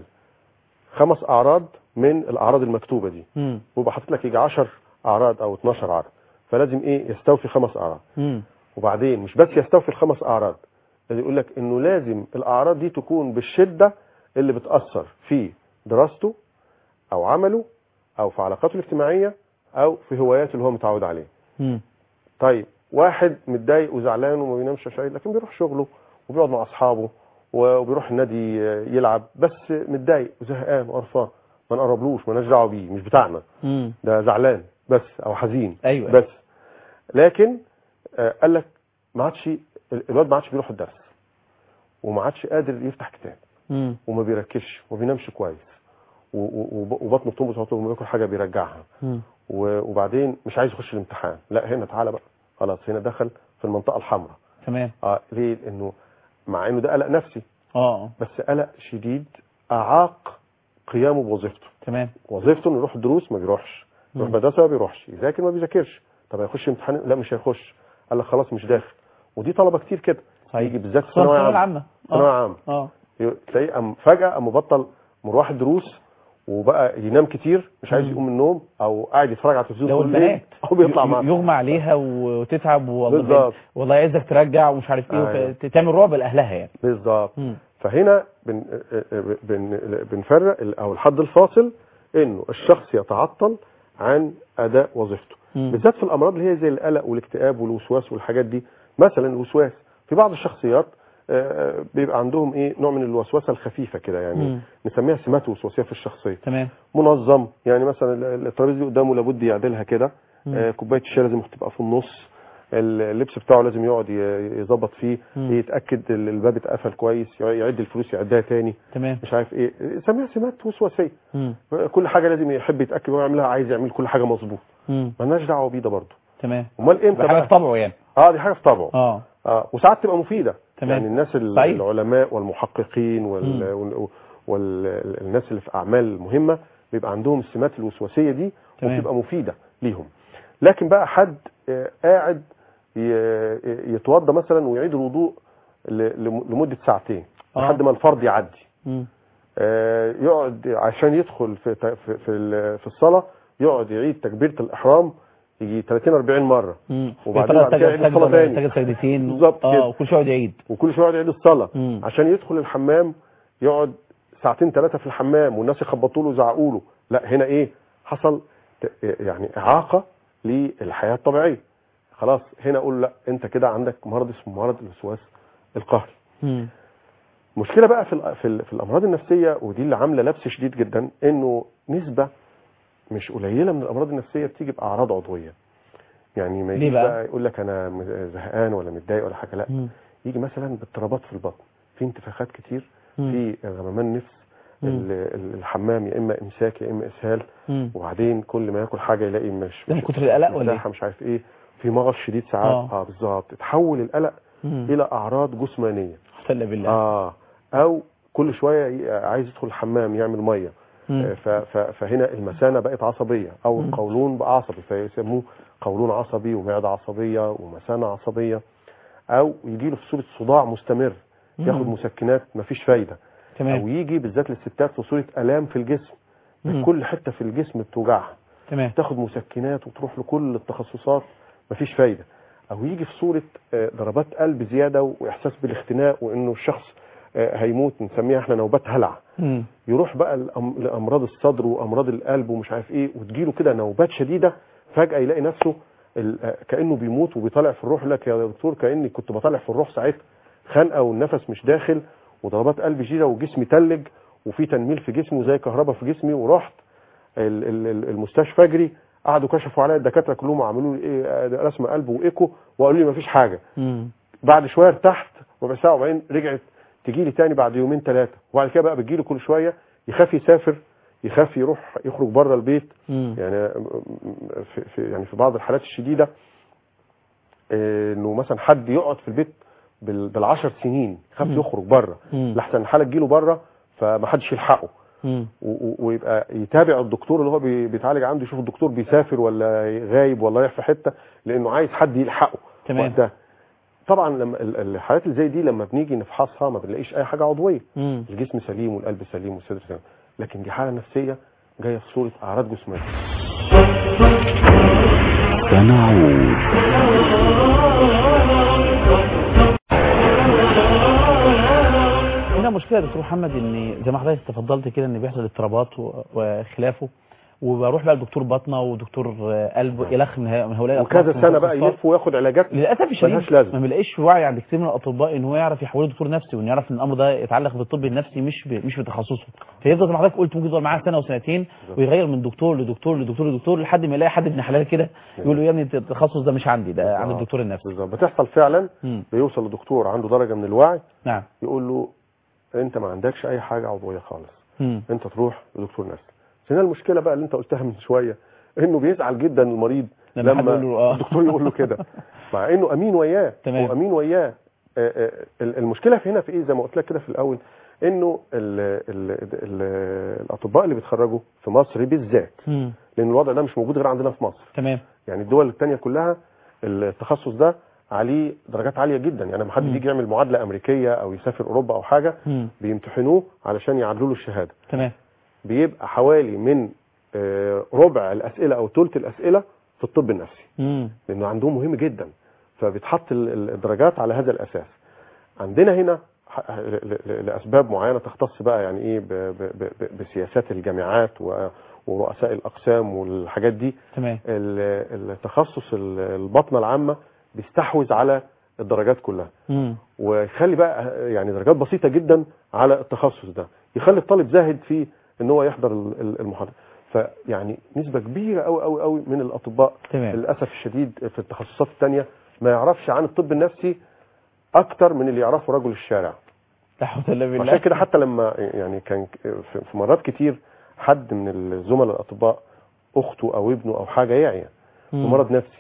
Speaker 3: خمس اعراض من الاعراض المكتوبه دي
Speaker 2: مم.
Speaker 3: ويبقى حاطط لك يجي 10 اعراض او 12 عرض فلازم ايه يستوفي خمس اعراض
Speaker 2: مم.
Speaker 3: وبعدين مش بس يستوفي الخمس اعراض اللي يقول لك انه لازم الاعراض دي تكون بالشده اللي بتاثر في دراسته او عمله او في علاقاته الاجتماعيه او في هواياته اللي هو متعود عليه
Speaker 2: مم.
Speaker 3: طيب واحد متضايق وزعلان وما بينامش شويه لكن بيروح شغله وبيقعد مع اصحابه وبيروح النادي يلعب بس متضايق وزهقان وقرفان ما نقربلوش مالناش دعوه بيه مش بتاعنا
Speaker 2: مم.
Speaker 3: ده زعلان بس او حزين
Speaker 2: ايوه
Speaker 3: بس لكن آه، قال لك ما عادش الواد ما عادش بيروح الدرس وما عادش قادر يفتح كتاب
Speaker 2: مم.
Speaker 3: وما بيركزش وما بينامش كويس و- و- وب- وبطنه بتنبض وما بياكل حاجه بيرجعها
Speaker 2: مم.
Speaker 3: و- وبعدين مش عايز يخش الامتحان لا هنا تعالى بقى خلاص هنا دخل في المنطقه الحمراء
Speaker 2: تمام
Speaker 3: اه ليه لانه مع انه ده قلق نفسي
Speaker 2: اه
Speaker 3: بس قلق شديد اعاق قيامه بوظيفته
Speaker 2: تمام
Speaker 3: وظيفته انه يروح الدروس ما بيروحش يروح
Speaker 2: مم.
Speaker 3: مدرسه ما بيروحش يذاكر ما بيذاكرش طب هيخش امتحان لا مش هيخش قال لك خلاص مش داخل ودي طلبه كتير كده
Speaker 2: صحيح.
Speaker 3: يجي بالذات في
Speaker 2: خصوصاً
Speaker 3: ثانويه
Speaker 2: الثانويه
Speaker 3: عامه
Speaker 2: العامه
Speaker 3: ثانويه
Speaker 2: اه
Speaker 3: عامه
Speaker 2: اه
Speaker 3: ي- تلاقيه قام فجاه قام مبطل مروح الدروس وبقى ينام كتير مش عايز
Speaker 2: مم.
Speaker 3: يقوم من النوم او قاعد يتفرج على التلفزيون
Speaker 2: لو
Speaker 3: طول الليل
Speaker 2: البنات
Speaker 3: او بيطلع
Speaker 2: ي-
Speaker 3: معاه
Speaker 2: يغمى عليها وتتعب والله
Speaker 3: بالظبط.
Speaker 2: والله عايزك ترجع ومش عارف ايه
Speaker 3: أيوة.
Speaker 2: وف- تعمل رعب لاهلها يعني
Speaker 3: بالظبط
Speaker 2: مم.
Speaker 3: فهنا بن بن بنفرق ال- او الحد الفاصل انه الشخص يتعطل عن اداء وظيفته
Speaker 2: مم.
Speaker 3: بالذات في الامراض اللي هي زي القلق والاكتئاب والوسواس والحاجات دي مثلا الوسواس في بعض الشخصيات آه، بيبقى عندهم ايه نوع من الوسوسه الخفيفه كده يعني
Speaker 2: مم.
Speaker 3: نسميها سمات وسواسيه في الشخصيه
Speaker 2: تمام
Speaker 3: منظم يعني مثلا ال- الترابيزه دي قدامه لابد يعدلها كده
Speaker 2: مم.
Speaker 3: آه، كوبايه الشاي لازم تبقى في النص اللبس بتاعه لازم يقعد ي- يظبط فيه
Speaker 2: مم.
Speaker 3: يتاكد ال- الباب اتقفل كويس يع- يعد الفلوس يعدها تاني
Speaker 2: تمام
Speaker 3: مش عارف ايه سميها سمات وسواسيه
Speaker 2: مم.
Speaker 3: كل حاجه لازم يحب يتاكد وهو يعملها عايز يعمل كل حاجه مظبوط
Speaker 2: مم.
Speaker 3: مالناش دعوه بيه ده برضه
Speaker 2: تمام
Speaker 3: امال امتى
Speaker 2: ده حاجه
Speaker 3: بقى
Speaker 2: في طبعه يعني
Speaker 3: اه دي حاجه في طبعه
Speaker 2: اه
Speaker 3: اه وساعات تبقى مفيده
Speaker 2: تمام.
Speaker 3: يعني الناس ال-
Speaker 2: صحيح.
Speaker 3: العلماء والمحققين وال... وال... والناس اللي في اعمال مهمه بيبقى عندهم السمات الوسواسيه دي
Speaker 2: تمام.
Speaker 3: وبتبقى مفيده ليهم لكن بقى حد آه، قاعد ي- يتوضى مثلا ويعيد الوضوء ل- لم- لمده ساعتين
Speaker 2: آه.
Speaker 3: لحد ما الفرض يعدي
Speaker 2: مم.
Speaker 3: آه، يقعد عشان يدخل في ت- في في ال- في الصلاه يقعد يعيد تكبيره الاحرام يجي 30 40 مره
Speaker 2: مم.
Speaker 3: وبعدين
Speaker 2: يا
Speaker 3: بعد
Speaker 2: ترى
Speaker 3: كده
Speaker 2: سجد
Speaker 3: يعيد
Speaker 2: سجدة
Speaker 3: الصلاة
Speaker 2: ولا
Speaker 3: تاني.
Speaker 2: سجد سجدتين
Speaker 3: بالظبط
Speaker 2: اه
Speaker 3: كده.
Speaker 2: وكل شويه يقعد يعيد
Speaker 3: وكل شويه يقعد يعيد الصلاه
Speaker 2: مم.
Speaker 3: عشان يدخل الحمام يقعد ساعتين ثلاثه في الحمام والناس يخبطوا له ويزعقوا له لا هنا ايه حصل ت- يعني اعاقه للحياه الطبيعيه خلاص هنا اقول لا انت كده عندك مرض اسمه مرض الوسواس القهري
Speaker 2: مم.
Speaker 3: مشكله بقى في ال- في, ال- في الامراض النفسيه ودي اللي عامله لبس شديد جدا انه نسبه مش قليله من الامراض النفسيه بتيجي باعراض عضويه يعني ما
Speaker 2: ليه
Speaker 3: يجيش
Speaker 2: بقى؟
Speaker 3: بقى يقول لك انا م- زهقان ولا متضايق ولا حاجه لا
Speaker 2: مم.
Speaker 3: يجي مثلا باضطرابات في البطن في انتفاخات كتير
Speaker 2: مم.
Speaker 3: في غممان نفس
Speaker 2: مم.
Speaker 3: ال- ال- الحمام يا اما امساك يا اما اسهال
Speaker 2: مم.
Speaker 3: وبعدين كل ما ياكل حاجه يلاقي مش
Speaker 2: ده من
Speaker 3: مش-
Speaker 2: كتر القلق ولا
Speaker 3: مساحة مش عارف ايه في مغص شديد ساعات
Speaker 2: آه.
Speaker 3: اه, بالظبط تحول القلق
Speaker 2: مم.
Speaker 3: الى اعراض جسمانيه
Speaker 2: احسن بالله
Speaker 3: اه او كل شويه ي- عايز يدخل الحمام يعمل ميه
Speaker 2: مم.
Speaker 3: آه، ف- ف- فهنا المثانه بقت عصبيه او
Speaker 2: مم.
Speaker 3: القولون بقى عصبي فيسموه قولون عصبي ومعده عصبيه ومثانه عصبيه او يجي له في صوره صداع مستمر ياخد
Speaker 2: مم.
Speaker 3: مسكنات مفيش فايده او
Speaker 2: تمام
Speaker 3: يجي بالذات للستات في صوره الام في الجسم
Speaker 2: مم.
Speaker 3: كل حته في الجسم بتوجعها
Speaker 2: تمام
Speaker 3: تاخد مسكنات وتروح لكل التخصصات مفيش فايده او يجي في صوره آه، ضربات قلب زياده واحساس بالاختناق وانه الشخص آه، هيموت نسميها احنا نوبات هلع
Speaker 2: مم.
Speaker 3: يروح بقى الأم- لامراض الصدر وامراض القلب ومش عارف ايه وتجيله كده نوبات شديده فجاه يلاقي نفسه ال- آه، كانه بيموت وبيطلع في الروح يقول لك يا دكتور كاني كنت بطلع في الروح ساعتها خنقه والنفس مش داخل وضربات قلب شديده وجسمي تلج وفي تنميل في جسمي وزي كهرباء في جسمي ورحت ال- ال- ال- المستشفى اجري قعدوا كشفوا عليا الدكاتره كلهم عملوا لي ايه آه، رسم قلب وايكو وقالوا لي مفيش حاجه
Speaker 2: مم.
Speaker 3: بعد شويه ارتحت ربع ساعه وبعدين رجعت تجي لي تاني بعد يومين ثلاثه وبعد كده بقى بتجي لي كل شويه يخاف يسافر يخاف يروح يخرج بره البيت
Speaker 2: مم.
Speaker 3: يعني في, في يعني في بعض الحالات الشديده آه، انه مثلا حد يقعد في البيت بال- بالعشر سنين يخاف
Speaker 2: مم.
Speaker 3: يخرج بره
Speaker 2: مم.
Speaker 3: لحسن الحاله تجيله بره فما حدش يلحقه
Speaker 2: مم.
Speaker 3: و- و- ويبقى يتابع الدكتور اللي هو بي- بيتعالج عنده يشوف الدكتور بيسافر ولا غايب ولا رايح في حته لانه عايز حد يلحقه
Speaker 2: تمام.
Speaker 3: وقتها طبعا لما ال- الحالات اللي زي دي لما بنيجي نفحصها ما بنلاقيش اي حاجه عضويه
Speaker 2: مم.
Speaker 3: الجسم سليم والقلب سليم والصدر سليم لكن دي حاله نفسيه جايه في صوره اعراض جسمانيه
Speaker 4: سنعود
Speaker 2: هنا مشكله يا دكتور محمد ان زي ما حضرتك تفضلت كده ان بيحصل اضطرابات و- وخلافه وبروح بقى لدكتور باطنه ودكتور آه، قلب الخ من ه- من هؤلاء
Speaker 3: وكذا
Speaker 2: الأطراف
Speaker 3: سنه بقى
Speaker 2: والمتخصصات.
Speaker 3: يلف وياخد علاجات
Speaker 2: للاسف الشديد
Speaker 3: ملهاش لازمة.
Speaker 2: ما بنلاقيش وعي عند كتير من الاطباء ان هو يعرف يحوله دكتور نفسي وان يعرف ان الامر ده يتعلق بالطب النفسي مش ب... مش بتخصصه فيفضل زي ما حضرتك قلت ممكن يفضل معاه سنه وسنتين ويغير من دكتور لدكتور لدكتور لدكتور لحد ما يلاقي حد ابن حلال كده يقول له يا ابني التخصص ده مش عندي ده عند
Speaker 3: آه.
Speaker 2: الدكتور النفسي
Speaker 3: بالظبط بتحصل فعلا
Speaker 2: مم.
Speaker 3: بيوصل لدكتور عنده درجه من الوعي
Speaker 2: نعم
Speaker 3: يقول له انت ما عندكش اي حاجه عضويه خالص
Speaker 2: مم.
Speaker 3: انت تروح لدكتور نفسي هنا المشكله بقى اللي انت قلتها من شويه انه بيزعل جدا المريض
Speaker 2: لما حد
Speaker 3: لما
Speaker 2: يقول له آه.
Speaker 3: الدكتور يقول له كده مع انه امين وياه
Speaker 2: تمام.
Speaker 3: هو امين وياه آه، آه، ال- المشكله في هنا في ايه زي ما قلت لك كده في الاول انه ال ال ال الاطباء اللي بيتخرجوا في مصر بالذات
Speaker 2: مم.
Speaker 3: لان الوضع ده مش موجود غير عندنا في مصر
Speaker 2: تمام
Speaker 3: يعني الدول الثانيه كلها التخصص ده عليه درجات عاليه جدا يعني لما حد
Speaker 2: مم.
Speaker 3: يجي يعمل معادله امريكيه او يسافر اوروبا او حاجه
Speaker 2: مم.
Speaker 3: بيمتحنوه علشان يعادلوا له الشهاده
Speaker 2: تمام
Speaker 3: بيبقى حوالي من آه، ربع الاسئله او ثلث الاسئله في الطب النفسي
Speaker 2: مم.
Speaker 3: لانه عندهم مهم جدا فبيتحط ال- ال- الدرجات على هذا الاساس عندنا هنا ح- ل- ل- لاسباب معينه تختص بقى يعني ايه ب- ب- ب- بسياسات الجامعات و- ورؤساء الاقسام والحاجات دي
Speaker 2: تمام
Speaker 3: ال- التخصص ال- البطنه العامه بيستحوذ على الدرجات كلها
Speaker 2: مم.
Speaker 3: ويخلي بقى يعني درجات بسيطه جدا على التخصص ده يخلي الطالب زاهد في ان هو يحضر ال- ال- المحاضره فيعني نسبه كبيره قوي قوي قوي من الاطباء
Speaker 2: تمام.
Speaker 3: للاسف الشديد في التخصصات الثانيه ما يعرفش عن الطب النفسي اكتر من اللي يعرفه رجل الشارع
Speaker 2: لا حول ولا بالله
Speaker 3: عشان كده حتى لما يعني كان في في مرات كتير حد من الزملاء الاطباء اخته او ابنه او حاجه يعيا
Speaker 2: مم.
Speaker 3: بمرض نفسي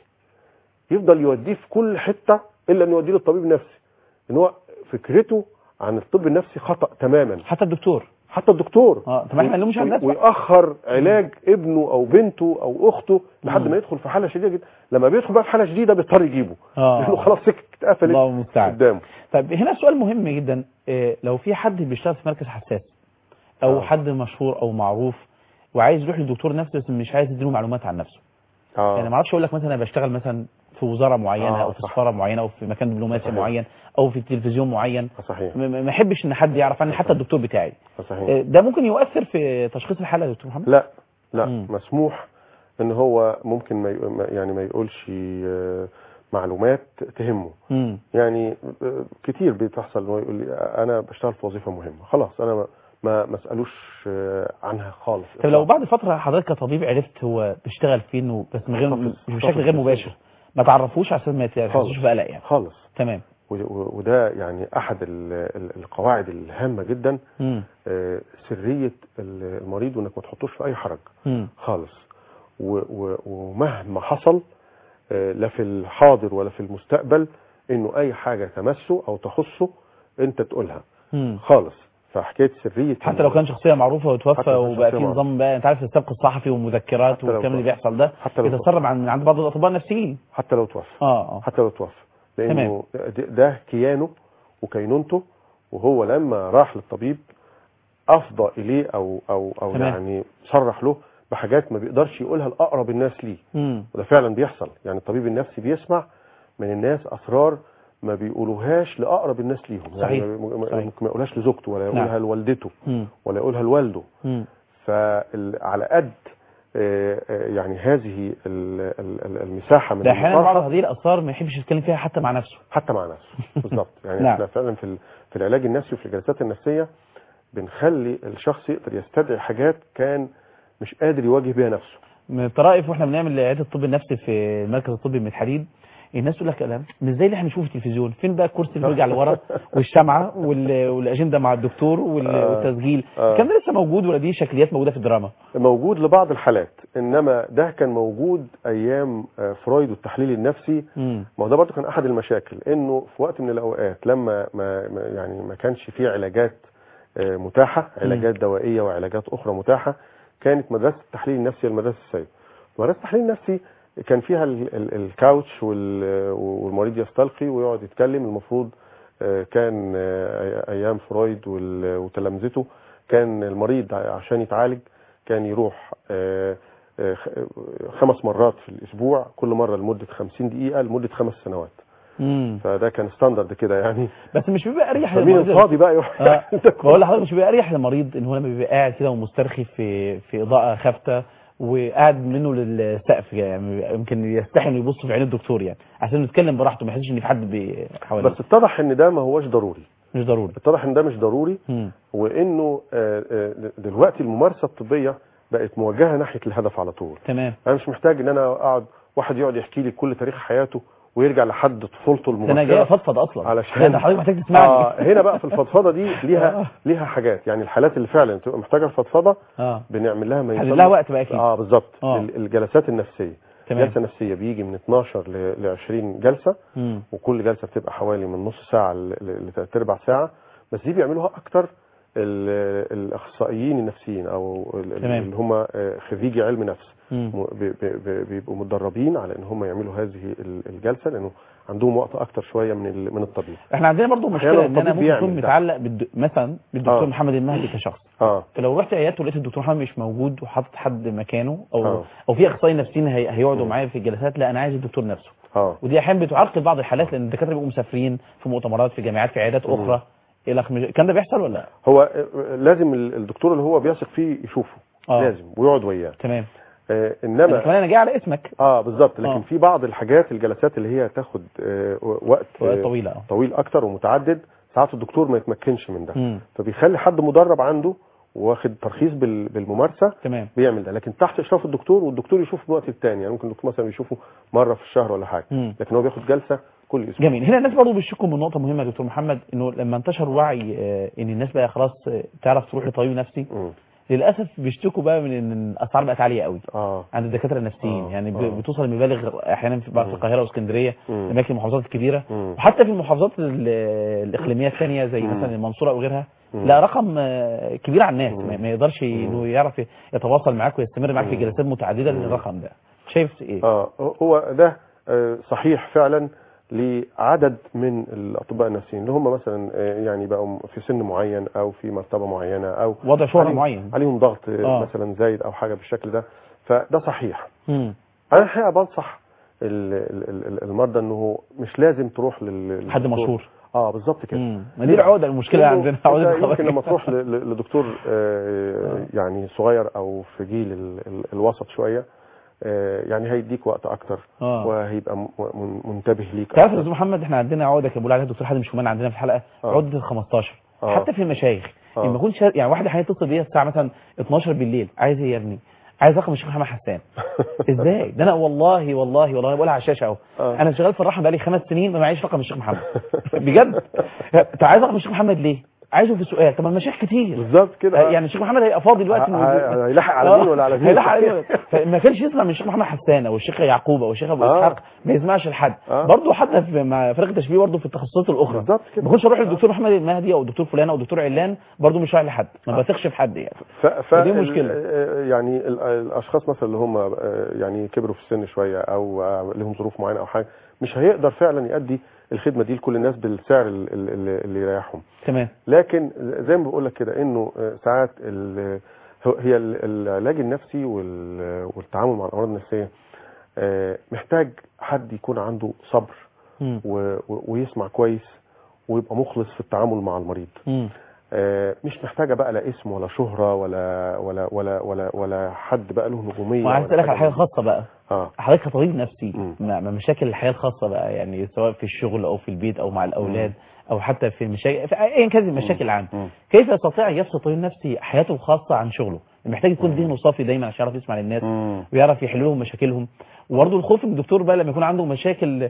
Speaker 3: يفضل يوديه في كل حته الا انه يوديه للطبيب النفسي ان هو فكرته عن الطب النفسي خطا تماما
Speaker 2: حتى الدكتور
Speaker 3: حتى الدكتور
Speaker 2: اه طب ما احنا ما نلومش على الناس بقى.
Speaker 3: ويأخر علاج ابنه او بنته او اخته لحد
Speaker 2: مم.
Speaker 3: ما يدخل في حاله شديده جدا لما بيدخل بقى في حاله شديده بيضطر يجيبه
Speaker 2: اه
Speaker 3: لانه خلاص سكه اتقفلت
Speaker 2: الله المستعان
Speaker 3: قدامه
Speaker 2: طب هنا سؤال مهم جدا إيه لو في حد بيشتغل في مركز حساس او
Speaker 3: آه.
Speaker 2: حد مشهور او معروف وعايز يروح للدكتور نفسه بس مش عايز يديله معلومات عن نفسه
Speaker 3: اه
Speaker 2: يعني ما اعرفش اقول لك مثلا انا بشتغل مثلا في وزاره معينه
Speaker 3: آه،
Speaker 2: او في
Speaker 3: صح.
Speaker 2: سفاره معينه او في مكان دبلوماسي
Speaker 3: صحيح.
Speaker 2: معين او في تلفزيون معين
Speaker 3: صحيح
Speaker 2: م- م- ما احبش ان حد يعرف عني حتى الدكتور بتاعي
Speaker 3: صحيح
Speaker 2: إيه ده ممكن يؤثر في تشخيص الحاله يا دكتور محمد
Speaker 3: لا لا
Speaker 2: مم.
Speaker 3: مسموح ان هو ممكن ما ي- ما- يعني ما يقولش آه، معلومات تهمه
Speaker 2: امم
Speaker 3: يعني آه، كتير بتحصل انه يقول لي انا بشتغل في وظيفه مهمه خلاص انا ما ما ما اسالوش آه، عنها خالص
Speaker 2: طب لو بعد فتره حضرتك كطبيب عرفت هو بيشتغل فين و- بس من غير
Speaker 3: احتفظ-
Speaker 2: بشكل
Speaker 3: احتفظ
Speaker 2: غير
Speaker 3: بسره.
Speaker 2: مباشر ما تعرفوش عشان ما يحسوش
Speaker 3: خالص.
Speaker 2: بقلق يعني
Speaker 3: خالص
Speaker 2: تمام
Speaker 3: و- و- وده يعني احد ال- ال- القواعد الهامه جدا
Speaker 2: امم
Speaker 3: آه، سريه ال- المريض وانك ما تحطوش في اي حرج
Speaker 2: امم
Speaker 3: خالص و- و- ومهما حصل آه، لا في الحاضر ولا في المستقبل انه اي حاجه تمسه او تخصه انت تقولها
Speaker 2: امم
Speaker 3: خالص فحكايه سريه
Speaker 2: حتى لو كان شخصيه معروفه وتوفى
Speaker 3: حتى لو كان
Speaker 2: وبقى
Speaker 3: شخصية
Speaker 2: في
Speaker 3: معروفة.
Speaker 2: نظام بقى انت عارف السبق الصحفي ومذكرات
Speaker 3: حتى لو
Speaker 2: والكلام اللي
Speaker 3: توفى.
Speaker 2: بيحصل ده
Speaker 3: حتى لو توفى.
Speaker 2: يتسرب عن من عند بعض الاطباء النفسيين
Speaker 3: حتى لو توفى
Speaker 2: اه اه
Speaker 3: حتى لو توفى لانه ده- ده كيانه وكينونته وهو لما راح للطبيب افضى اليه او او او
Speaker 2: تمام.
Speaker 3: يعني صرح له بحاجات ما بيقدرش يقولها لاقرب الناس ليه
Speaker 2: امم
Speaker 3: وده فعلا بيحصل يعني الطبيب النفسي بيسمع من الناس اسرار ما بيقولوهاش لاقرب الناس ليهم
Speaker 2: صحيح.
Speaker 3: يعني ما- ما-
Speaker 2: صحيح.
Speaker 3: ممكن ما يقولهاش لزوجته ولا يقولها
Speaker 2: نعم.
Speaker 3: لوالدته
Speaker 2: امم
Speaker 3: ولا يقولها لوالده
Speaker 2: امم
Speaker 3: فعلى قد آه، آه، يعني هذه ال- ال- ال- المساحه من
Speaker 2: ده احيانا بعض
Speaker 3: المصارحة
Speaker 2: هذه الاثار ما يحبش يتكلم فيها حتى مع نفسه
Speaker 3: حتى مع نفسه بالظبط يعني
Speaker 2: نعم.
Speaker 3: احنا فعلا في ال- في العلاج النفسي وفي الجلسات النفسيه بنخلي الشخص يقدر يستدعي حاجات كان مش قادر يواجه بيها نفسه
Speaker 2: من الطرائف واحنا بنعمل عياده الطب النفسي في المركز الطبي من الحديد الناس تقول لك كلام مش زي اللي احنا بنشوفه في التلفزيون فين بقى الكرسي اللي بيرجع لورا والشمعه وال- والاجنده مع الدكتور وال-
Speaker 3: آه.
Speaker 2: والتسجيل
Speaker 3: آه.
Speaker 2: كان ده لسه موجود ولا دي شكليات موجوده في الدراما
Speaker 3: موجود لبعض الحالات انما ده كان موجود ايام آه، فرويد والتحليل النفسي
Speaker 2: امم
Speaker 3: ما هو ده برضه كان احد المشاكل انه في وقت من الاوقات لما ما ما- يعني ما كانش فيه علاجات آه، متاحه علاجات دوائيه وعلاجات اخرى متاحه كانت مدرسه التحليل النفسي المدرسه السيد مدرسه التحليل النفسي كان فيها ال- ال- الكاوتش وال- والمريض يستلقي ويقعد يتكلم المفروض آه، كان آه، ايام فرويد وال- وتلامذته كان المريض عشان يتعالج كان يروح آه، آه، خ- خمس مرات في الاسبوع كل مره لمده 50 دقيقه لمده خمس سنوات
Speaker 2: امم
Speaker 3: فده كان ستاندرد كده يعني
Speaker 2: بس مش بيبقى اريح
Speaker 3: فمين
Speaker 2: للمريض
Speaker 3: الفاضي بقى يروح
Speaker 2: اه بقول لحضرتك مش بيبقى اريح للمريض ان هو لما بيبقى قاعد كده ومسترخي في في اضاءه خافته وقاعد منه للسقف يعني يمكن يستحي انه يبص في عين الدكتور يعني عشان يتكلم براحته ما يحسش ان في حد بي- حواليه
Speaker 3: بس اتضح ان ده ما هوش ضروري
Speaker 2: مش ضروري
Speaker 3: اتضح ان ده مش ضروري
Speaker 2: مم.
Speaker 3: وانه آه، آه، دلوقتي الممارسه الطبيه بقت موجهه ناحيه الهدف على طول
Speaker 2: تمام
Speaker 3: انا مش محتاج ان انا اقعد واحد يقعد يحكي لي كل تاريخ حياته ويرجع لحد طفولته
Speaker 2: ده انا جاي
Speaker 3: المبكره
Speaker 2: افضفض اصلا
Speaker 3: علشان
Speaker 2: ده حضرتك محتاج تسمعني
Speaker 3: آه هنا بقى في الفضفضه دي ليها
Speaker 2: آه.
Speaker 3: ليها حاجات يعني الحالات اللي فعلا تبقى محتاجه الفضفضه
Speaker 2: اه
Speaker 3: بنعمل لها ما
Speaker 2: حدد
Speaker 3: يسمى-
Speaker 2: لها وقت بقى اكيد
Speaker 3: اه بالظبط
Speaker 2: آه.
Speaker 3: ال- الجلسات النفسيه
Speaker 2: تمام
Speaker 3: جلسه نفسيه بيجي من 12 ل 20 جلسه
Speaker 2: مم.
Speaker 3: وكل جلسه بتبقى حوالي من نص ساعه ل- لثلاث ارباع ساعه بس دي بيعملوها اكتر ال- الاخصائيين النفسيين او ال-
Speaker 2: تمام.
Speaker 3: اللي هم آه، خريجي علم نفس
Speaker 2: مم.
Speaker 3: م- بي- بي- بي- بيبقوا متدربين على ان هم يعملوا هذه ال- الجلسه لانه عندهم وقت اكتر شويه من ال- من الطبيب
Speaker 2: احنا عندنا برضو مشكله
Speaker 3: أحياناً
Speaker 2: ان انا
Speaker 3: الطبيب
Speaker 2: ممكن اكون
Speaker 3: بيعمل ده.
Speaker 2: متعلق بالد... مثلا بالدكتور
Speaker 3: آه.
Speaker 2: محمد المهدي كشخص
Speaker 3: اه
Speaker 2: فلو رحت عيادته ولقيت الدكتور محمد مش موجود وحاطط حد مكانه او
Speaker 3: آه.
Speaker 2: او في اخصائيين نفسيين هي... هيقعدوا
Speaker 3: مم.
Speaker 2: معايا في الجلسات لا انا عايز الدكتور نفسه
Speaker 3: اه
Speaker 2: ودي احيانا بتعرقل بعض الحالات لان الدكاتره بيبقوا مسافرين في مؤتمرات في جامعات في عيادات
Speaker 3: مم.
Speaker 2: اخرى الى آخره. الكلام ده بيحصل ولا لا؟
Speaker 3: هو آه، لازم ال- الدكتور اللي هو بيثق فيه يشوفه
Speaker 2: آه.
Speaker 3: لازم ويقعد وياه
Speaker 2: تمام
Speaker 3: آه
Speaker 2: انا
Speaker 3: انما
Speaker 2: كمان انا جاي على اسمك
Speaker 3: اه بالظبط لكن
Speaker 2: آه.
Speaker 3: في بعض الحاجات الجلسات اللي هي تاخد آه وقت
Speaker 2: وقت
Speaker 3: آه،
Speaker 2: طويله اه
Speaker 3: طويل اكتر ومتعدد ساعات الدكتور ما يتمكنش من ده
Speaker 2: مم.
Speaker 3: فبيخلي حد مدرب عنده واخد ترخيص بال- بالممارسه
Speaker 2: تمام
Speaker 3: بيعمل ده لكن تحت اشراف الدكتور والدكتور يشوف في الوقت الثاني يعني ممكن الدكتور مثلا يشوفه مره في الشهر ولا حاجه
Speaker 2: مم.
Speaker 3: لكن هو بياخد جلسه كل اسبوع
Speaker 2: جميل هنا الناس برضه بيشكوا من نقطه مهمه يا دكتور محمد انه لما انتشر وعي آه، ان الناس بقى خلاص آه، تعرف تروح لطبيب نفسي
Speaker 3: مم.
Speaker 2: للاسف بيشتكوا بقى من ان الاسعار بقت عاليه قوي
Speaker 3: اه
Speaker 2: عند الدكاتره النفسيين
Speaker 3: آه،
Speaker 2: يعني ب-
Speaker 3: آه.
Speaker 2: بتوصل لمبالغ احيانا في بعض
Speaker 3: مم.
Speaker 2: القاهره واسكندريه
Speaker 3: مم.
Speaker 2: اماكن المحافظات الكبيره
Speaker 3: مم.
Speaker 2: وحتى في المحافظات ال- الاقليميه الثانيه زي
Speaker 3: مم.
Speaker 2: مثلا المنصوره او غيرها
Speaker 3: مم.
Speaker 2: لا رقم آه، كبير على الناس
Speaker 3: مم.
Speaker 2: ما ما يقدرش انه يعرف يتواصل معاك ويستمر معاك في
Speaker 3: مم.
Speaker 2: جلسات متعدده للرقم ده شايف ايه
Speaker 3: اه هو ده آه، صحيح فعلا لعدد من الاطباء النفسيين اللي هم مثلا آه، يعني بقوا في سن معين او في مرتبه معينه او
Speaker 2: وضع شهرة
Speaker 3: عليهم-
Speaker 2: معين
Speaker 3: عليهم ضغط آه،
Speaker 2: آه.
Speaker 3: مثلا زايد او حاجه بالشكل ده فده صحيح
Speaker 2: مم.
Speaker 3: انا الحقيقه بنصح ال- ال- ال- المرضى انه مش لازم تروح لل
Speaker 2: حد
Speaker 3: للدكتور.
Speaker 2: مشهور
Speaker 3: اه بالظبط كده
Speaker 2: مم. ما دي العقده المشكله
Speaker 3: إنه
Speaker 2: عندنا
Speaker 3: أنت
Speaker 2: عقده
Speaker 3: يمكن
Speaker 2: الخواجة.
Speaker 3: لما تروح ل- ل- لدكتور آه، يعني صغير او في جيل ال- ال- الوسط شويه آه، يعني هيديك وقت اكتر
Speaker 2: آه.
Speaker 3: وهيبقى م- م- منتبه ليك
Speaker 2: تعرف يا
Speaker 3: أكتر.
Speaker 2: استاذ محمد احنا عندنا عقده كان بيقول عليها الدكتور حازم شومان عندنا في الحلقه
Speaker 3: آه.
Speaker 2: عقده ال 15
Speaker 3: آه.
Speaker 2: حتى في المشايخ
Speaker 3: آه.
Speaker 2: لما يكون شا... يعني واحد احيانا يتصل بيا الساعه مثلا 12 بالليل عايز ايه يا ابني عايز رقم الشيخ محمد حسان ازاي ده انا والله والله والله بقولها على الشاشه اهو
Speaker 3: آه.
Speaker 2: انا شغال في الرحم بقالي خمس سنين ما معيش رقم الشيخ محمد بجد انت عايز رقم الشيخ محمد ليه عايزه في سؤال طب المشايخ كتير
Speaker 3: بالظبط كده
Speaker 2: آه، يعني الشيخ محمد هيبقى فاضي دلوقتي
Speaker 3: ه- ه- هيلحق على مين ولا على مين؟
Speaker 2: هيلحق على مين فما كانش يسمع من الشيخ محمد حسان او الشيخ يعقوب او الشيخ ابو
Speaker 3: آه.
Speaker 2: اسحاق ما يسمعش لحد
Speaker 3: آه.
Speaker 2: برضه حتى في مع فريق التشبيه برضه في التخصصات الاخرى
Speaker 3: بالظبط كده.
Speaker 2: ما كنتش اروح للدكتور محمد المهدي او الدكتور فلان او الدكتور علان برضه مش رايح لحد ما بثقش في حد يعني
Speaker 3: ف... ف...
Speaker 2: فدي
Speaker 3: ال-
Speaker 2: مشكلة.
Speaker 3: آه، يعني ال- الاشخاص مثلا اللي هم آه، يعني كبروا في السن شويه او آه، لهم ظروف معينه او حاجه مش هيقدر فعلا يؤدي الخدمه دي لكل الناس بالسعر ال- ال- اللي اللي يريحهم
Speaker 2: تمام
Speaker 3: لكن زي ما بقول لك كده انه آه، ساعات ال- هو- هي ال- العلاج النفسي وال- والتعامل مع الامراض النفسيه آه، محتاج حد يكون عنده صبر
Speaker 2: مم.
Speaker 3: و- و- ويسمع كويس ويبقى مخلص في التعامل مع المريض
Speaker 2: مم.
Speaker 3: آه، مش محتاجه بقى لا اسم ولا شهره ولا ولا ولا ولا ولا حد بقى له نجوميه
Speaker 2: وعايز
Speaker 3: ولا
Speaker 2: اسالك على حاجه
Speaker 3: من دي.
Speaker 2: خاصه بقى
Speaker 3: اه
Speaker 2: حضرتك كطبيب نفسي
Speaker 3: مم.
Speaker 2: مع مع مشاكل الحياه الخاصه بقى يعني سواء في الشغل او في البيت او مع الاولاد او حتى في مشاكل في ايا كانت المشاكل العامه
Speaker 3: مم.
Speaker 2: كيف يستطيع أن يفصل الطبيب النفسي حياته الخاصه عن شغله محتاج يكون ذهنه صافي دايما عشان يعرف يسمع للناس
Speaker 3: مم.
Speaker 2: ويعرف يحل لهم مشاكلهم وبرضه الخوف من الدكتور بقى لما يكون عنده مشاكل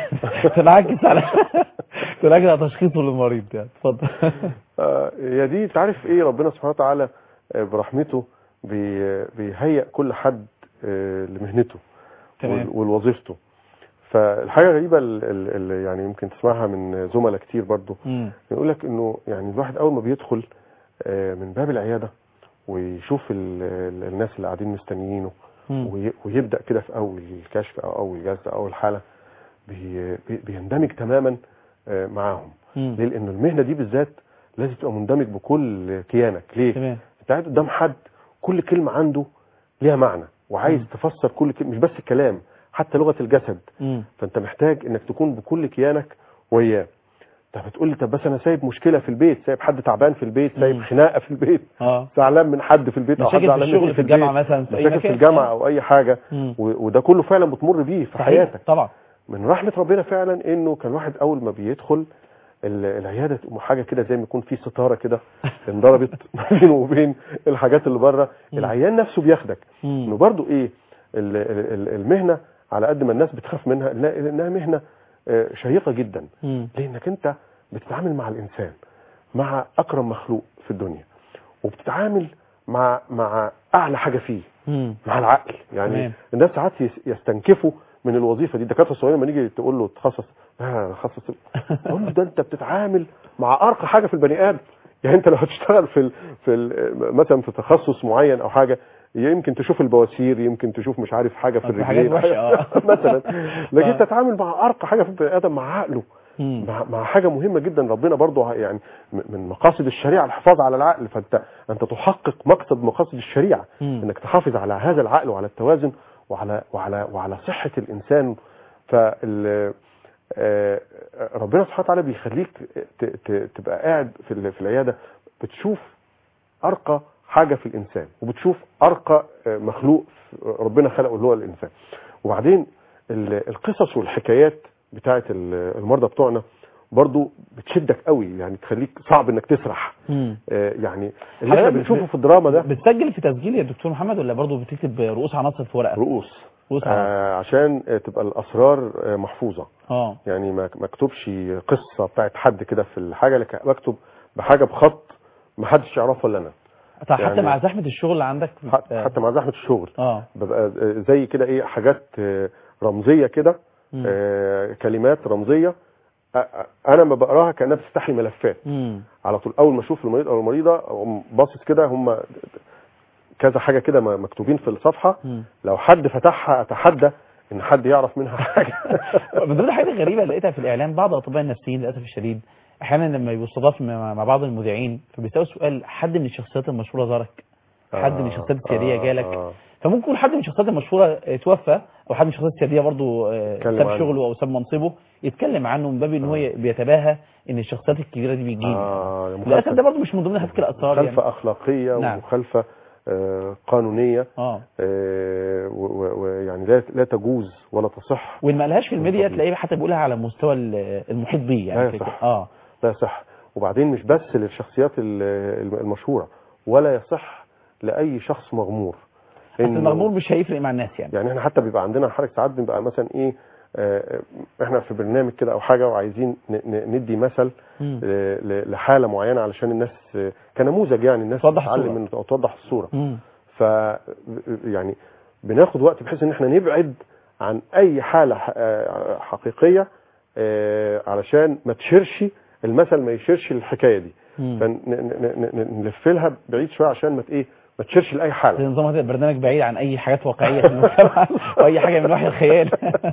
Speaker 2: تنعكس على تنعكس على تشخيصه للمريض يعني اتفضل
Speaker 3: آه، هي دي تعرف ايه ربنا سبحانه وتعالى آه، برحمته بي- بيهيئ كل حد آه، لمهنته
Speaker 2: تمام.
Speaker 3: وال- ولوظيفته فالحاجه غريبه اللي يعني يمكن تسمعها من زملاء كتير برضو
Speaker 2: مم.
Speaker 3: يقول لك انه يعني الواحد اول ما بيدخل آه، من باب العياده ويشوف ال- ال- الناس اللي قاعدين مستنيينه
Speaker 2: مم.
Speaker 3: وي- ويبدا كده في اول الكشف او اول جلسه او اول حاله بي- بي- بيندمج تماما آه، معاهم
Speaker 2: مم.
Speaker 3: ليه لان المهنه دي بالذات لازم تبقى مندمج بكل كيانك ليه
Speaker 2: تمام
Speaker 3: انت قاعد قدام حد كل كلمه عنده ليها معنى وعايز
Speaker 2: مم.
Speaker 3: تفسر كل كلمه مش بس الكلام حتى لغه الجسد
Speaker 2: مم.
Speaker 3: فانت محتاج انك تكون بكل كيانك وياه طب بتقول لي طب بس انا سايب مشكله في البيت سايب حد تعبان في البيت سايب
Speaker 2: مم.
Speaker 3: خناقه في البيت
Speaker 2: اه
Speaker 3: زعلان من حد في البيت او حد
Speaker 2: مشاكل في
Speaker 3: زعلان
Speaker 2: الشغل
Speaker 3: مني
Speaker 2: في الجامعه
Speaker 3: البيت.
Speaker 2: مثلا في اي
Speaker 3: مشاكل في
Speaker 2: مكان
Speaker 3: الجامعه او اي حاجه
Speaker 2: مم.
Speaker 3: و- وده كله فعلا بتمر بيه في
Speaker 2: صحيح.
Speaker 3: حياتك
Speaker 2: طبعا
Speaker 3: من رحمه ربنا فعلا انه كان الواحد اول ما بيدخل ال- العياده تقوم حاجه كده زي ما يكون في ستاره كده انضربت بينه وبين الحاجات اللي بره
Speaker 2: مم.
Speaker 3: العيان نفسه بياخدك
Speaker 2: مم.
Speaker 3: انه برضو ايه ال- ال- ال- المهنه على قد ما الناس بتخاف منها لا- انها مهنه آه، شيقه جدا
Speaker 2: مم.
Speaker 3: لانك انت بتتعامل مع الانسان مع اكرم مخلوق في الدنيا وبتتعامل مع مع اعلى حاجه فيه
Speaker 2: مم.
Speaker 3: مع العقل يعني
Speaker 2: تمام.
Speaker 3: الناس ساعات يس- يستنكفوا من الوظيفه دي الدكاتره الصغيرين لما نيجي تقول له تخصص لا تخصص تقول له ده انت بتتعامل مع ارقى حاجه في البني ادم يعني انت لو هتشتغل في ال في ال مثلا في تخصص معين او حاجه يمكن تشوف البواسير يمكن تشوف مش عارف حاجه في
Speaker 2: في
Speaker 3: الرجلين
Speaker 2: حاجات وحشة، آه.
Speaker 3: مثلا لكن
Speaker 2: آه.
Speaker 3: انت تتعامل مع ارقى حاجه في البني ادم مع عقله
Speaker 2: مم.
Speaker 3: مع, مع حاجه مهمه جدا ربنا برضه يعني م- من مقاصد الشريعه الحفاظ على العقل فانت انت تحقق مقصد مقاصد الشريعه
Speaker 2: مم.
Speaker 3: انك تحافظ على هذا العقل وعلى التوازن وعلى وعلى وعلى صحه الانسان فال آه، ربنا سبحانه وتعالى بيخليك ت- ت- تبقى قاعد في ال- في العياده بتشوف ارقى حاجه في الانسان وبتشوف ارقى آه، مخلوق ربنا خلقه اللي هو الانسان وبعدين ال- القصص والحكايات بتاعت ال- المرضى بتوعنا برضو بتشدك قوي يعني تخليك صعب انك تسرح
Speaker 2: مم.
Speaker 3: آه، يعني اللي احنا
Speaker 2: حضرتك
Speaker 3: بنشوفه
Speaker 2: ب-
Speaker 3: في الدراما ده
Speaker 2: بتسجل في تسجيل يا دكتور محمد ولا برضه بتكتب رؤوس عناصر في ورقه
Speaker 3: رؤوس
Speaker 2: رؤوس عناصر
Speaker 3: آه، عشان آه، تبقى الاسرار آه، محفوظه
Speaker 2: اه
Speaker 3: يعني ما ما اكتبش قصه بتاعت حد كده في الحاجه لكن بكتب بحاجه بخط ما حدش يعرفها الا انا
Speaker 2: طب حتى
Speaker 3: يعني-
Speaker 2: مع زحمه الشغل اللي عندك
Speaker 3: حت-
Speaker 2: آه،
Speaker 3: حتى مع زحمه الشغل
Speaker 2: اه
Speaker 3: ببقى آه، زي كده ايه حاجات آه، رمزيه كده
Speaker 2: مم.
Speaker 3: آه، كلمات رمزيه أ- انا ما بقراها كانها بتفتح لي ملفات
Speaker 2: مم.
Speaker 3: على طول اول ما اشوف المريض او المريضه أقوم باصص كده هم كذا حاجه كده م- مكتوبين في الصفحه
Speaker 2: مم.
Speaker 3: لو حد فتحها اتحدى ان حد يعرف منها حاجه
Speaker 2: من ضمن الحاجات الغريبه اللي لقيتها في الاعلام بعض الاطباء النفسيين للاسف الشديد احيانا لما يستضاف مع مع بعض المذيعين فبيسالوا سؤال حد من الشخصيات المشهوره زارك حد من الشخصيات السياديه
Speaker 3: آه،
Speaker 2: جالك
Speaker 3: آه.
Speaker 2: فممكن يكون حد من الشخصيات المشهوره آه، توفى او حد من الشخصيات السياديه برضه آه،
Speaker 3: اتكلم
Speaker 2: ساب
Speaker 3: عنه.
Speaker 2: شغله او ساب منصبه يتكلم عنه من باب ان هو بيتباهى ان الشخصيات الكبيره دي بيجيني
Speaker 3: آه،
Speaker 2: للاسف ده برضه مش من ضمن هتك الاسرار يعني
Speaker 3: مخالفه اخلاقيه
Speaker 2: نعم.
Speaker 3: ومخالفه آه، قانونيه
Speaker 2: اه
Speaker 3: آه، و- و- ويعني لا لا تجوز ولا تصح
Speaker 2: وان ما قالهاش في الميديا
Speaker 3: بالضبط.
Speaker 2: تلاقيه حتى بيقولها على مستوى ال- المحيط بيه
Speaker 3: لا
Speaker 2: يعني
Speaker 3: يصح.
Speaker 2: اه
Speaker 3: لا يصح وبعدين مش بس للشخصيات ال- المشهوره ولا يصح لاي شخص مغمور
Speaker 2: بس
Speaker 3: إنه-
Speaker 2: المغمور مش هيفرق مع الناس يعني
Speaker 3: يعني احنا حتى بيبقى عندنا حركه ساعات بنبقى مثلا ايه آه، احنا في برنامج كده او حاجه وعايزين ن- ن- ندي مثل
Speaker 2: مم.
Speaker 3: ل- ل- لحاله معينه علشان الناس آه، كنموذج يعني الناس
Speaker 2: توضح
Speaker 3: تتعلم
Speaker 2: الصورة.
Speaker 3: منه او توضح الصوره
Speaker 2: مم.
Speaker 3: ف يعني بناخد وقت بحيث ان احنا نبعد عن اي حاله ح- آه، حقيقيه آه، علشان ما تشيرش المثل ما يشيرش الحكايه دي
Speaker 2: مم.
Speaker 3: فنلف لها بعيد شويه عشان ما ت- ايه ما تشيرش لاي
Speaker 2: زي
Speaker 3: حاله
Speaker 2: نظام هذا البرنامج بعيد عن اي حاجات واقعيه في المجتمع واي حاجه من وحي الخيال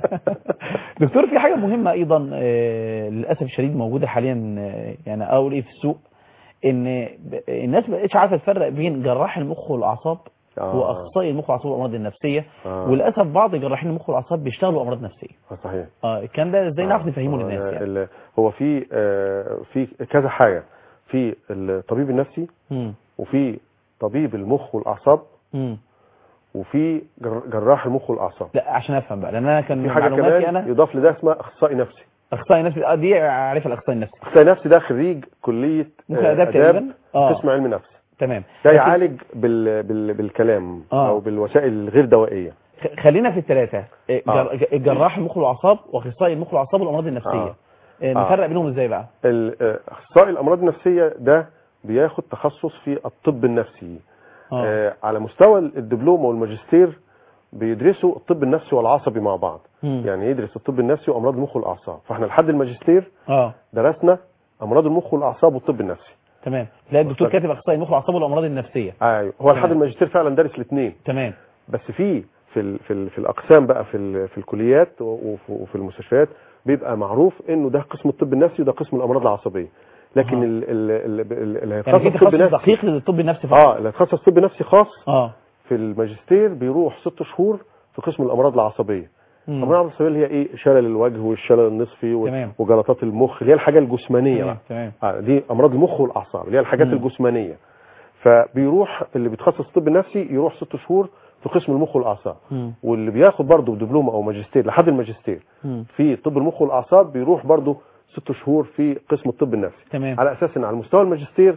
Speaker 2: دكتور في حاجه مهمه ايضا آه، للاسف الشديد موجوده حاليا آه، يعني اقول ايه في السوق ان ب- الناس ما بقتش عارفه تفرق بين جراح المخ والاعصاب
Speaker 3: آه.
Speaker 2: واخصائي المخ والاعصاب والامراض النفسيه
Speaker 3: آه.
Speaker 2: وللاسف بعض جراحين المخ والاعصاب بيشتغلوا امراض نفسيه
Speaker 3: آه، صحيح
Speaker 2: اه الكلام ده ازاي نعرف
Speaker 3: آه،
Speaker 2: نفهمه
Speaker 3: آه،
Speaker 2: للناس يعني
Speaker 3: ال- هو في آه، في كذا حاجه في الطبيب النفسي
Speaker 2: مم.
Speaker 3: وفي طبيب المخ والاعصاب
Speaker 2: مم.
Speaker 3: وفي جر- جراح المخ والاعصاب
Speaker 2: لا عشان افهم بقى لان انا كان
Speaker 3: في حاجه
Speaker 2: معلوماتي
Speaker 3: كمان
Speaker 2: انا
Speaker 3: يضاف لده اسمها اخصائي نفسي
Speaker 2: اخصائي نفسي اه دي عارف الاخصائي النفسي
Speaker 3: اخصائي نفسي ده خريج كليه
Speaker 2: ممكن
Speaker 3: آه،
Speaker 2: آداب تقريبا؟ آه.
Speaker 3: قسم علم نفس
Speaker 2: تمام
Speaker 3: ده
Speaker 2: لكن
Speaker 3: يعالج بال... بال... بالكلام
Speaker 2: آه.
Speaker 3: او بالوسائل الغير دوائيه
Speaker 2: خ- خلينا في الثلاثه
Speaker 3: آه.
Speaker 2: جر... جراح المخ والاعصاب واخصائي المخ والاعصاب والامراض النفسيه
Speaker 3: آه.
Speaker 2: آه. نفرق بينهم ازاي بقى
Speaker 3: ال- آه، اخصائي الامراض النفسيه ده بياخد تخصص في الطب النفسي
Speaker 2: اه
Speaker 3: آه، على مستوى الدبلوم والماجستير بيدرسوا الطب النفسي والعصبي مع بعض
Speaker 2: مم.
Speaker 3: يعني يدرس الطب النفسي وامراض المخ والاعصاب فاحنا لحد الماجستير
Speaker 2: اه
Speaker 3: درسنا امراض المخ والاعصاب والطب النفسي
Speaker 2: تمام تلاقي الدكتور
Speaker 3: وصلت.
Speaker 2: كاتب اخصائي المخ والاعصاب والامراض النفسيه
Speaker 3: ايوه هو لحد
Speaker 2: تمام.
Speaker 3: الماجستير فعلا دارس الاثنين
Speaker 2: تمام
Speaker 3: بس في في ال في, ال في الاقسام بقى في ال في الكليات وفي, وفي المستشفيات بيبقى معروف انه ده قسم الطب النفسي وده قسم الامراض العصبيه لكن
Speaker 2: آه.
Speaker 3: ال- ال- ال- اللي
Speaker 2: يعني في
Speaker 3: هيتخصص طب
Speaker 2: تخصص
Speaker 3: نفسي
Speaker 2: دقيق للطب النفسي فقط
Speaker 3: اه اللي هيتخصص طب نفسي خاص
Speaker 2: اه
Speaker 3: في الماجستير بيروح ست شهور في قسم الامراض العصبيه
Speaker 2: مم.
Speaker 3: الامراض العصبيه اللي هي ايه شلل الوجه والشلل النصفي و-
Speaker 2: تمام.
Speaker 3: وجلطات المخ اللي هي الحاجه الجسمانيه
Speaker 2: تمام
Speaker 3: بقى
Speaker 2: تمام
Speaker 3: آه دي امراض المخ والاعصاب اللي هي الحاجات
Speaker 2: مم.
Speaker 3: الجسمانيه فبيروح اللي بيتخصص طب نفسي يروح ست شهور في قسم المخ والاعصاب
Speaker 2: مم.
Speaker 3: واللي بياخد برضه دبلوم او ماجستير لحد الماجستير
Speaker 2: مم.
Speaker 3: في طب المخ والاعصاب بيروح برضه ست شهور في قسم الطب النفسي
Speaker 2: تمام
Speaker 3: على اساس ان على مستوى الماجستير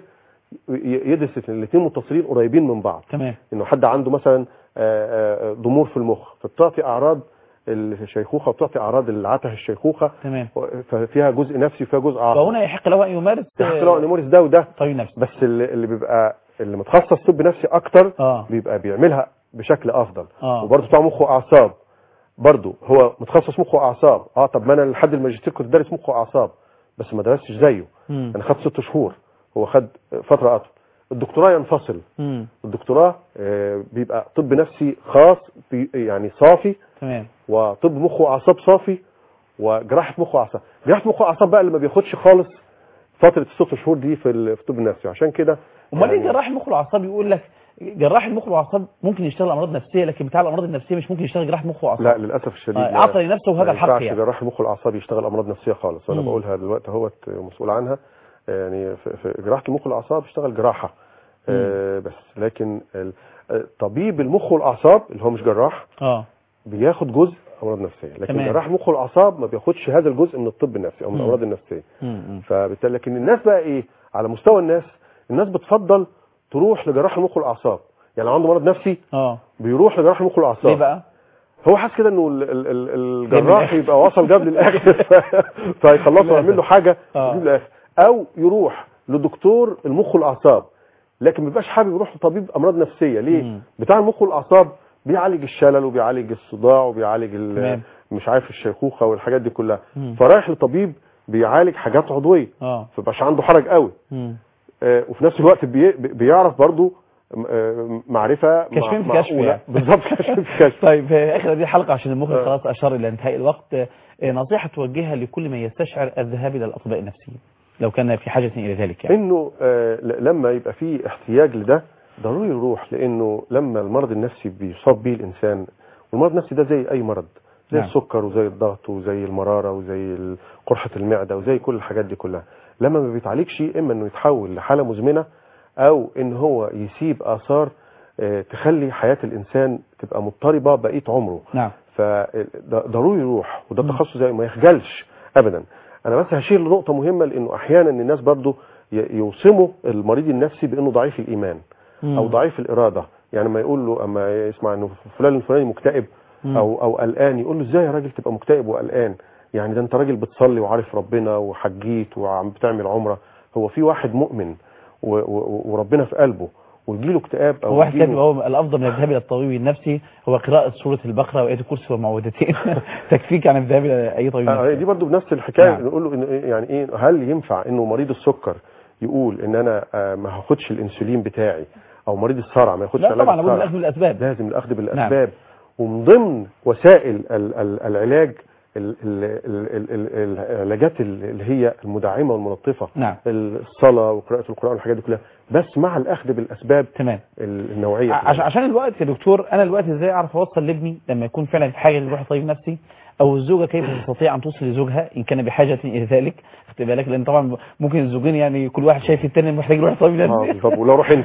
Speaker 3: ي- يدرس الاثنين متصلين قريبين من بعض
Speaker 2: تمام
Speaker 3: انه حد عنده مثلا آه، آه، ضمور في المخ فبتعطي اعراض الشيخوخه وبتعطي اعراض العته الشيخوخه
Speaker 2: تمام
Speaker 3: ففيها جزء نفسي وفيها جزء عصبي
Speaker 2: فهنا يحق له ان يمارس
Speaker 3: يحط له
Speaker 2: آه،
Speaker 3: نمورس ده وده
Speaker 2: طبيب نفسي
Speaker 3: بس اللي, اللي بيبقى اللي متخصص طب نفسي اكتر
Speaker 2: اه
Speaker 3: بيبقى بيعملها بشكل افضل
Speaker 2: اه
Speaker 3: وبرضه بتاع مخ واعصاب برضه هو متخصص مخ واعصاب اه طب ما انا لحد الماجستير كنت دارس مخ واعصاب بس ما درستش زيه
Speaker 2: مم.
Speaker 3: انا خدت ست شهور هو خد فتره اطول الدكتوراه ينفصل
Speaker 2: مم.
Speaker 3: الدكتوراه آه، بيبقى طب نفسي خاص بي- يعني صافي
Speaker 2: تمام
Speaker 3: وطب مخ واعصاب صافي وجراحه مخ واعصاب جراحه مخ واعصاب بقى اللي ما بياخدش خالص فتره الست شهور دي في ال- في الطب النفسي عشان كده
Speaker 2: امال ليه
Speaker 3: يعني-
Speaker 2: جراح المخ والاعصاب يقول لك جراح المخ والاعصاب ممكن يشتغل امراض نفسيه لكن بتاع الامراض النفسيه مش ممكن يشتغل جراح مخ واعصاب
Speaker 3: لا للاسف الشديد
Speaker 2: آه،
Speaker 3: لا-
Speaker 2: اعطى لنفسه هذا
Speaker 3: ما
Speaker 2: الحق
Speaker 3: ينفعش
Speaker 2: يعني
Speaker 3: جراح المخ والاعصاب يشتغل امراض نفسيه خالص وانا
Speaker 2: مم.
Speaker 3: بقولها دلوقتي اهوت مسؤول عنها يعني في في جراحه المخ والاعصاب اشتغل جراحه آه، بس لكن ال- آه، طبيب المخ والاعصاب اللي هو مش جراح
Speaker 2: اه
Speaker 3: بياخد جزء امراض نفسيه لكن
Speaker 2: تمام.
Speaker 3: جراح المخ والاعصاب ما بياخدش هذا الجزء من الطب النفسي او من
Speaker 2: مم.
Speaker 3: الامراض النفسيه
Speaker 2: مم. مم.
Speaker 3: فبالتالي لكن الناس بقى ايه على مستوى الناس الناس بتفضل تروح لجراح المخ والاعصاب يعني لو عنده مرض نفسي
Speaker 2: اه
Speaker 3: بيروح لجراح المخ والاعصاب
Speaker 2: ليه بقى
Speaker 3: هو حاسس كده انه ال- ال- ال-
Speaker 2: جاب
Speaker 3: الجراح
Speaker 2: للآخر.
Speaker 3: يبقى وصل جاب للاخر ف- فيخلصه ويعمل له حاجه
Speaker 2: آه.
Speaker 3: يجيب للاخر او يروح لدكتور المخ والاعصاب لكن ما بيبقاش حابب يروح لطبيب امراض نفسيه ليه
Speaker 2: مم.
Speaker 3: بتاع المخ والاعصاب بيعالج الشلل وبيعالج الصداع وبيعالج ال-
Speaker 2: تمام.
Speaker 3: مش عارف الشيخوخه والحاجات دي كلها
Speaker 2: مم.
Speaker 3: فرايح لطبيب بيعالج حاجات عضويه
Speaker 2: اه
Speaker 3: فبقاش عنده حرج قوي
Speaker 2: مم.
Speaker 3: آه، وفي نفس الوقت بي بيعرف برضو م- آه، معرفه مع-
Speaker 2: كشفين في
Speaker 3: معقولة.
Speaker 2: كشف يعني.
Speaker 3: بالظبط كشفين في كشف
Speaker 2: طيب في اخر هذه الحلقه عشان المخرج
Speaker 3: آه.
Speaker 2: خلاص اشار الى انتهاء الوقت آه، نصيحه توجهها لكل من يستشعر الذهاب الى الاطباء النفسيين لو كان في حاجه الى ذلك يعني
Speaker 3: انه آه، ل- لما يبقى في احتياج لده ضروري يروح لانه لما المرض النفسي بيصاب به الانسان والمرض النفسي ده زي اي مرض زي
Speaker 2: نعم.
Speaker 3: السكر وزي الضغط وزي المراره وزي ال- قرحه المعده وزي كل الحاجات دي كلها لما ما بيتعالجش اما انه يتحول لحاله مزمنه او ان هو يسيب اثار آه، تخلي حياه الانسان تبقى مضطربه بقيه عمره
Speaker 2: نعم
Speaker 3: فضروري يروح وده
Speaker 2: مم.
Speaker 3: تخصص زي ما يخجلش ابدا انا بس هشير لنقطه مهمه لانه احيانا الناس برضو ي- يوصموا المريض النفسي بانه ضعيف الايمان او ضعيف الاراده يعني ما يقول له اما يسمع انه فلان الفلاني مكتئب
Speaker 2: مم.
Speaker 3: او او قلقان يقول له ازاي يا راجل تبقى مكتئب وقلقان يعني ده انت راجل بتصلي وعارف ربنا وحجيت وعم بتعمل عمره هو في واحد مؤمن و- و- وربنا في قلبه ويجيله اكتئاب او
Speaker 2: هو واحد
Speaker 3: يجيله-
Speaker 2: كاتب هو الافضل من الذهاب الى الطبيب النفسي هو قراءه سوره البقره وايه الكرسي والمعوذتين تكفيك عن الذهاب الى اي طبيب
Speaker 3: آه،
Speaker 2: نفسي
Speaker 3: دي برضو بنفس الحكايه
Speaker 2: نعم.
Speaker 3: نقول له إن إيه- يعني ايه هل ينفع انه مريض السكر يقول ان انا آه، ما هاخدش الانسولين بتاعي او مريض الصرع ما ياخدش
Speaker 2: لا
Speaker 3: علاج
Speaker 2: طبعا لابد من
Speaker 3: الصرع
Speaker 2: الاخذ بالاسباب
Speaker 3: لازم الاخذ بالاسباب ومن ضمن وسائل ال- ال- العلاج ال- ال- ال- ال- ال- العلاجات اللي هي المدعمه والملطفه
Speaker 2: نعم
Speaker 3: الصلاه وقراءه القران والحاجات دي كلها بس مع الاخذ بالاسباب
Speaker 2: تمام
Speaker 3: ال- النوعيه
Speaker 2: عشان عشان الوقت يا دكتور انا الوقت ازاي اعرف اوصل لابني لما يكون فعلا في حاجه يروح لطبيب نفسي او الزوجه كيف تستطيع ان توصل لزوجها ان كان بحاجه الى ذلك خدت بالك لان طبعا ممكن الزوجين يعني كل واحد شايف الثاني محتاج يروح لطبيب
Speaker 3: اه
Speaker 2: نفسي
Speaker 3: طب ولو روح انت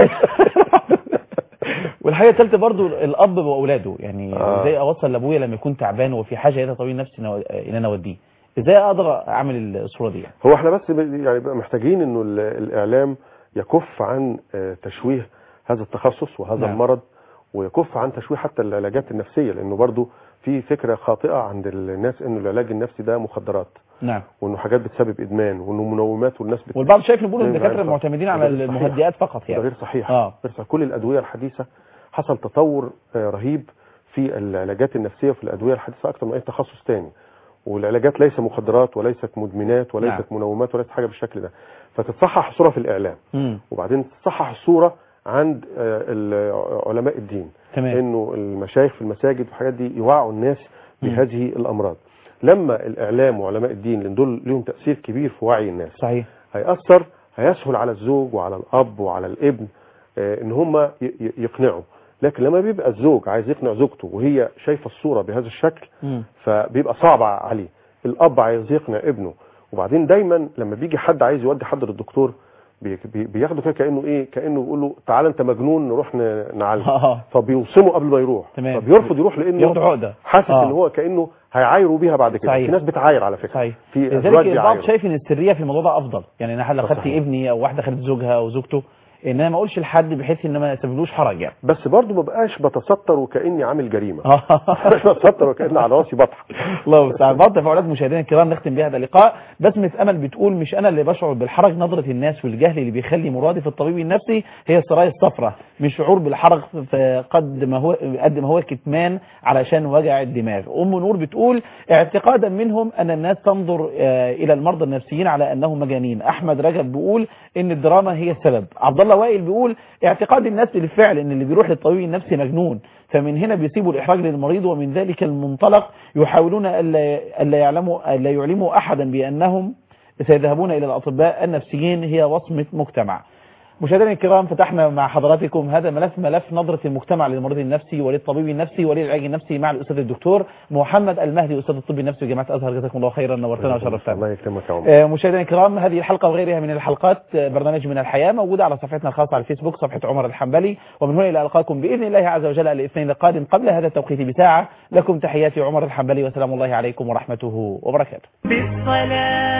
Speaker 2: والحاجه الثالثه برضو الاب واولاده يعني
Speaker 3: آه.
Speaker 2: ازاي اوصل لابويا لما يكون تعبان وفي حاجه الى طبيب نفسي نو- ان انا اوديه ازاي اقدر اعمل الصوره دي يعني؟
Speaker 3: هو احنا بس ب- يعني بقى محتاجين انه ال- الاعلام يكف عن آه، تشويه هذا التخصص وهذا
Speaker 2: نعم.
Speaker 3: المرض ويكف عن تشويه حتى العلاجات النفسيه لانه برضو في فكره خاطئه عند الناس انه العلاج النفسي ده مخدرات
Speaker 2: نعم
Speaker 3: وانه حاجات بتسبب ادمان وانه منومات والناس بت...
Speaker 2: والبعض شايف ان بيقولوا
Speaker 3: ده
Speaker 2: الدكاتره
Speaker 3: غير
Speaker 2: معتمدين
Speaker 3: صحيح.
Speaker 2: على
Speaker 3: ده غير صحيح.
Speaker 2: المهدئات فقط
Speaker 3: ده
Speaker 2: يعني
Speaker 3: غير صحيح
Speaker 2: اه
Speaker 3: غير صحيح كل الادويه الحديثه حصل تطور آه، رهيب في العلاجات النفسيه وفي الادويه الحديثه اكثر من اي تخصص تاني والعلاجات ليس مخدرات وليست مدمنات وليست
Speaker 2: نعم.
Speaker 3: منومات وليست حاجه بالشكل ده فتتصحح الصوره في الاعلام
Speaker 2: امم
Speaker 3: وبعدين تصحح الصوره عند آه، ال- علماء الدين
Speaker 2: تمام
Speaker 3: انه المشايخ في المساجد والحاجات دي يوعوا الناس
Speaker 2: مم.
Speaker 3: بهذه الامراض لما الاعلام وعلماء الدين لان دول لهم تاثير كبير في وعي الناس
Speaker 2: صحيح
Speaker 3: هيأثر هيسهل على الزوج وعلى الأب وعلى الابن آه، إن هم ي- ي- يقنعوا لكن لما بيبقى الزوج عايز يقنع زوجته وهي شايفة الصورة بهذا الشكل
Speaker 2: امم
Speaker 3: فبيبقى صعب عليه الأب عايز يقنع ابنه وبعدين دايما لما بيجي حد عايز يودي حد للدكتور بي- بي- بياخده كده كأنه إيه كأنه بيقول له تعالى أنت مجنون نروح ن- نعالجه
Speaker 2: اه
Speaker 3: فبيوصمه قبل ما يروح
Speaker 2: تمام.
Speaker 3: فبيرفض يروح
Speaker 2: ياخد
Speaker 3: لأنه
Speaker 2: عقده
Speaker 3: حاسس
Speaker 2: آه.
Speaker 3: إن هو كأنه هيعايروا بيها بعد كده
Speaker 2: صحيح.
Speaker 3: في ناس بتعاير على فكرة
Speaker 2: صحيح
Speaker 3: في
Speaker 2: لذلك
Speaker 3: أزواج
Speaker 2: البعض
Speaker 3: بيعايروا
Speaker 2: شايف ان السريه في الموضوع ده افضل يعني انا لو خدت
Speaker 3: صحيح.
Speaker 2: ابني او واحده خدت زوجها او زوجته ان انا ما اقولش لحد بحيث ان ما يسببلوش حرج يعني
Speaker 3: بس برضه ما بقاش بتستر وكاني عامل جريمه
Speaker 2: آه.
Speaker 3: بتستر وكاني على راسي بطحه
Speaker 2: الله المستعان بعض تفاعلات مشاهدينا الكرام نختم بها هذا اللقاء بسمة امل بتقول مش انا اللي بشعر بالحرج نظرة الناس والجهل اللي بيخلي مرادف الطبيب النفسي هي السرايا الصفراء مش شعور بالحرج فقد ما هو قد ما هو كتمان علشان وجع الدماغ ام نور بتقول اعتقادا منهم ان الناس تنظر آه، الى المرضى النفسيين على انهم مجانين احمد رجب بيقول ان الدراما هي السبب عبد الله وائل بيقول اعتقاد الناس بالفعل ان اللي بيروح للطبيب النفسي مجنون فمن هنا بيسيبوا الإحراج للمريض ومن ذلك المنطلق يحاولون ألا ألا يعلموا ألا يعلموا أحدا بأنهم سيذهبون إلى الأطباء النفسيين هي وصمة مجتمع مشاهدينا الكرام فتحنا مع حضراتكم هذا الملف ملف نظرة المجتمع للمريض النفسي وللطبيب النفسي وللعلاج النفسي مع الأستاذ الدكتور محمد المهدي أستاذ الطب النفسي بجامعة أزهر جزاكم الله خيرا نورتنا وشرفتنا
Speaker 3: الله يكرمك يا عمر
Speaker 2: آه، مشاهدينا الكرام هذه الحلقة وغيرها من الحلقات آه، برنامج من الحياة موجودة على صفحتنا الخاصة على الفيسبوك صفحة عمر الحنبلي ومن هنا إلى ألقاكم بإذن الله عز وجل الاثنين القادم قبل هذا التوقيت بساعة لكم تحياتي عمر الحنبلي وسلام الله عليكم ورحمته وبركاته
Speaker 1: بالصلاة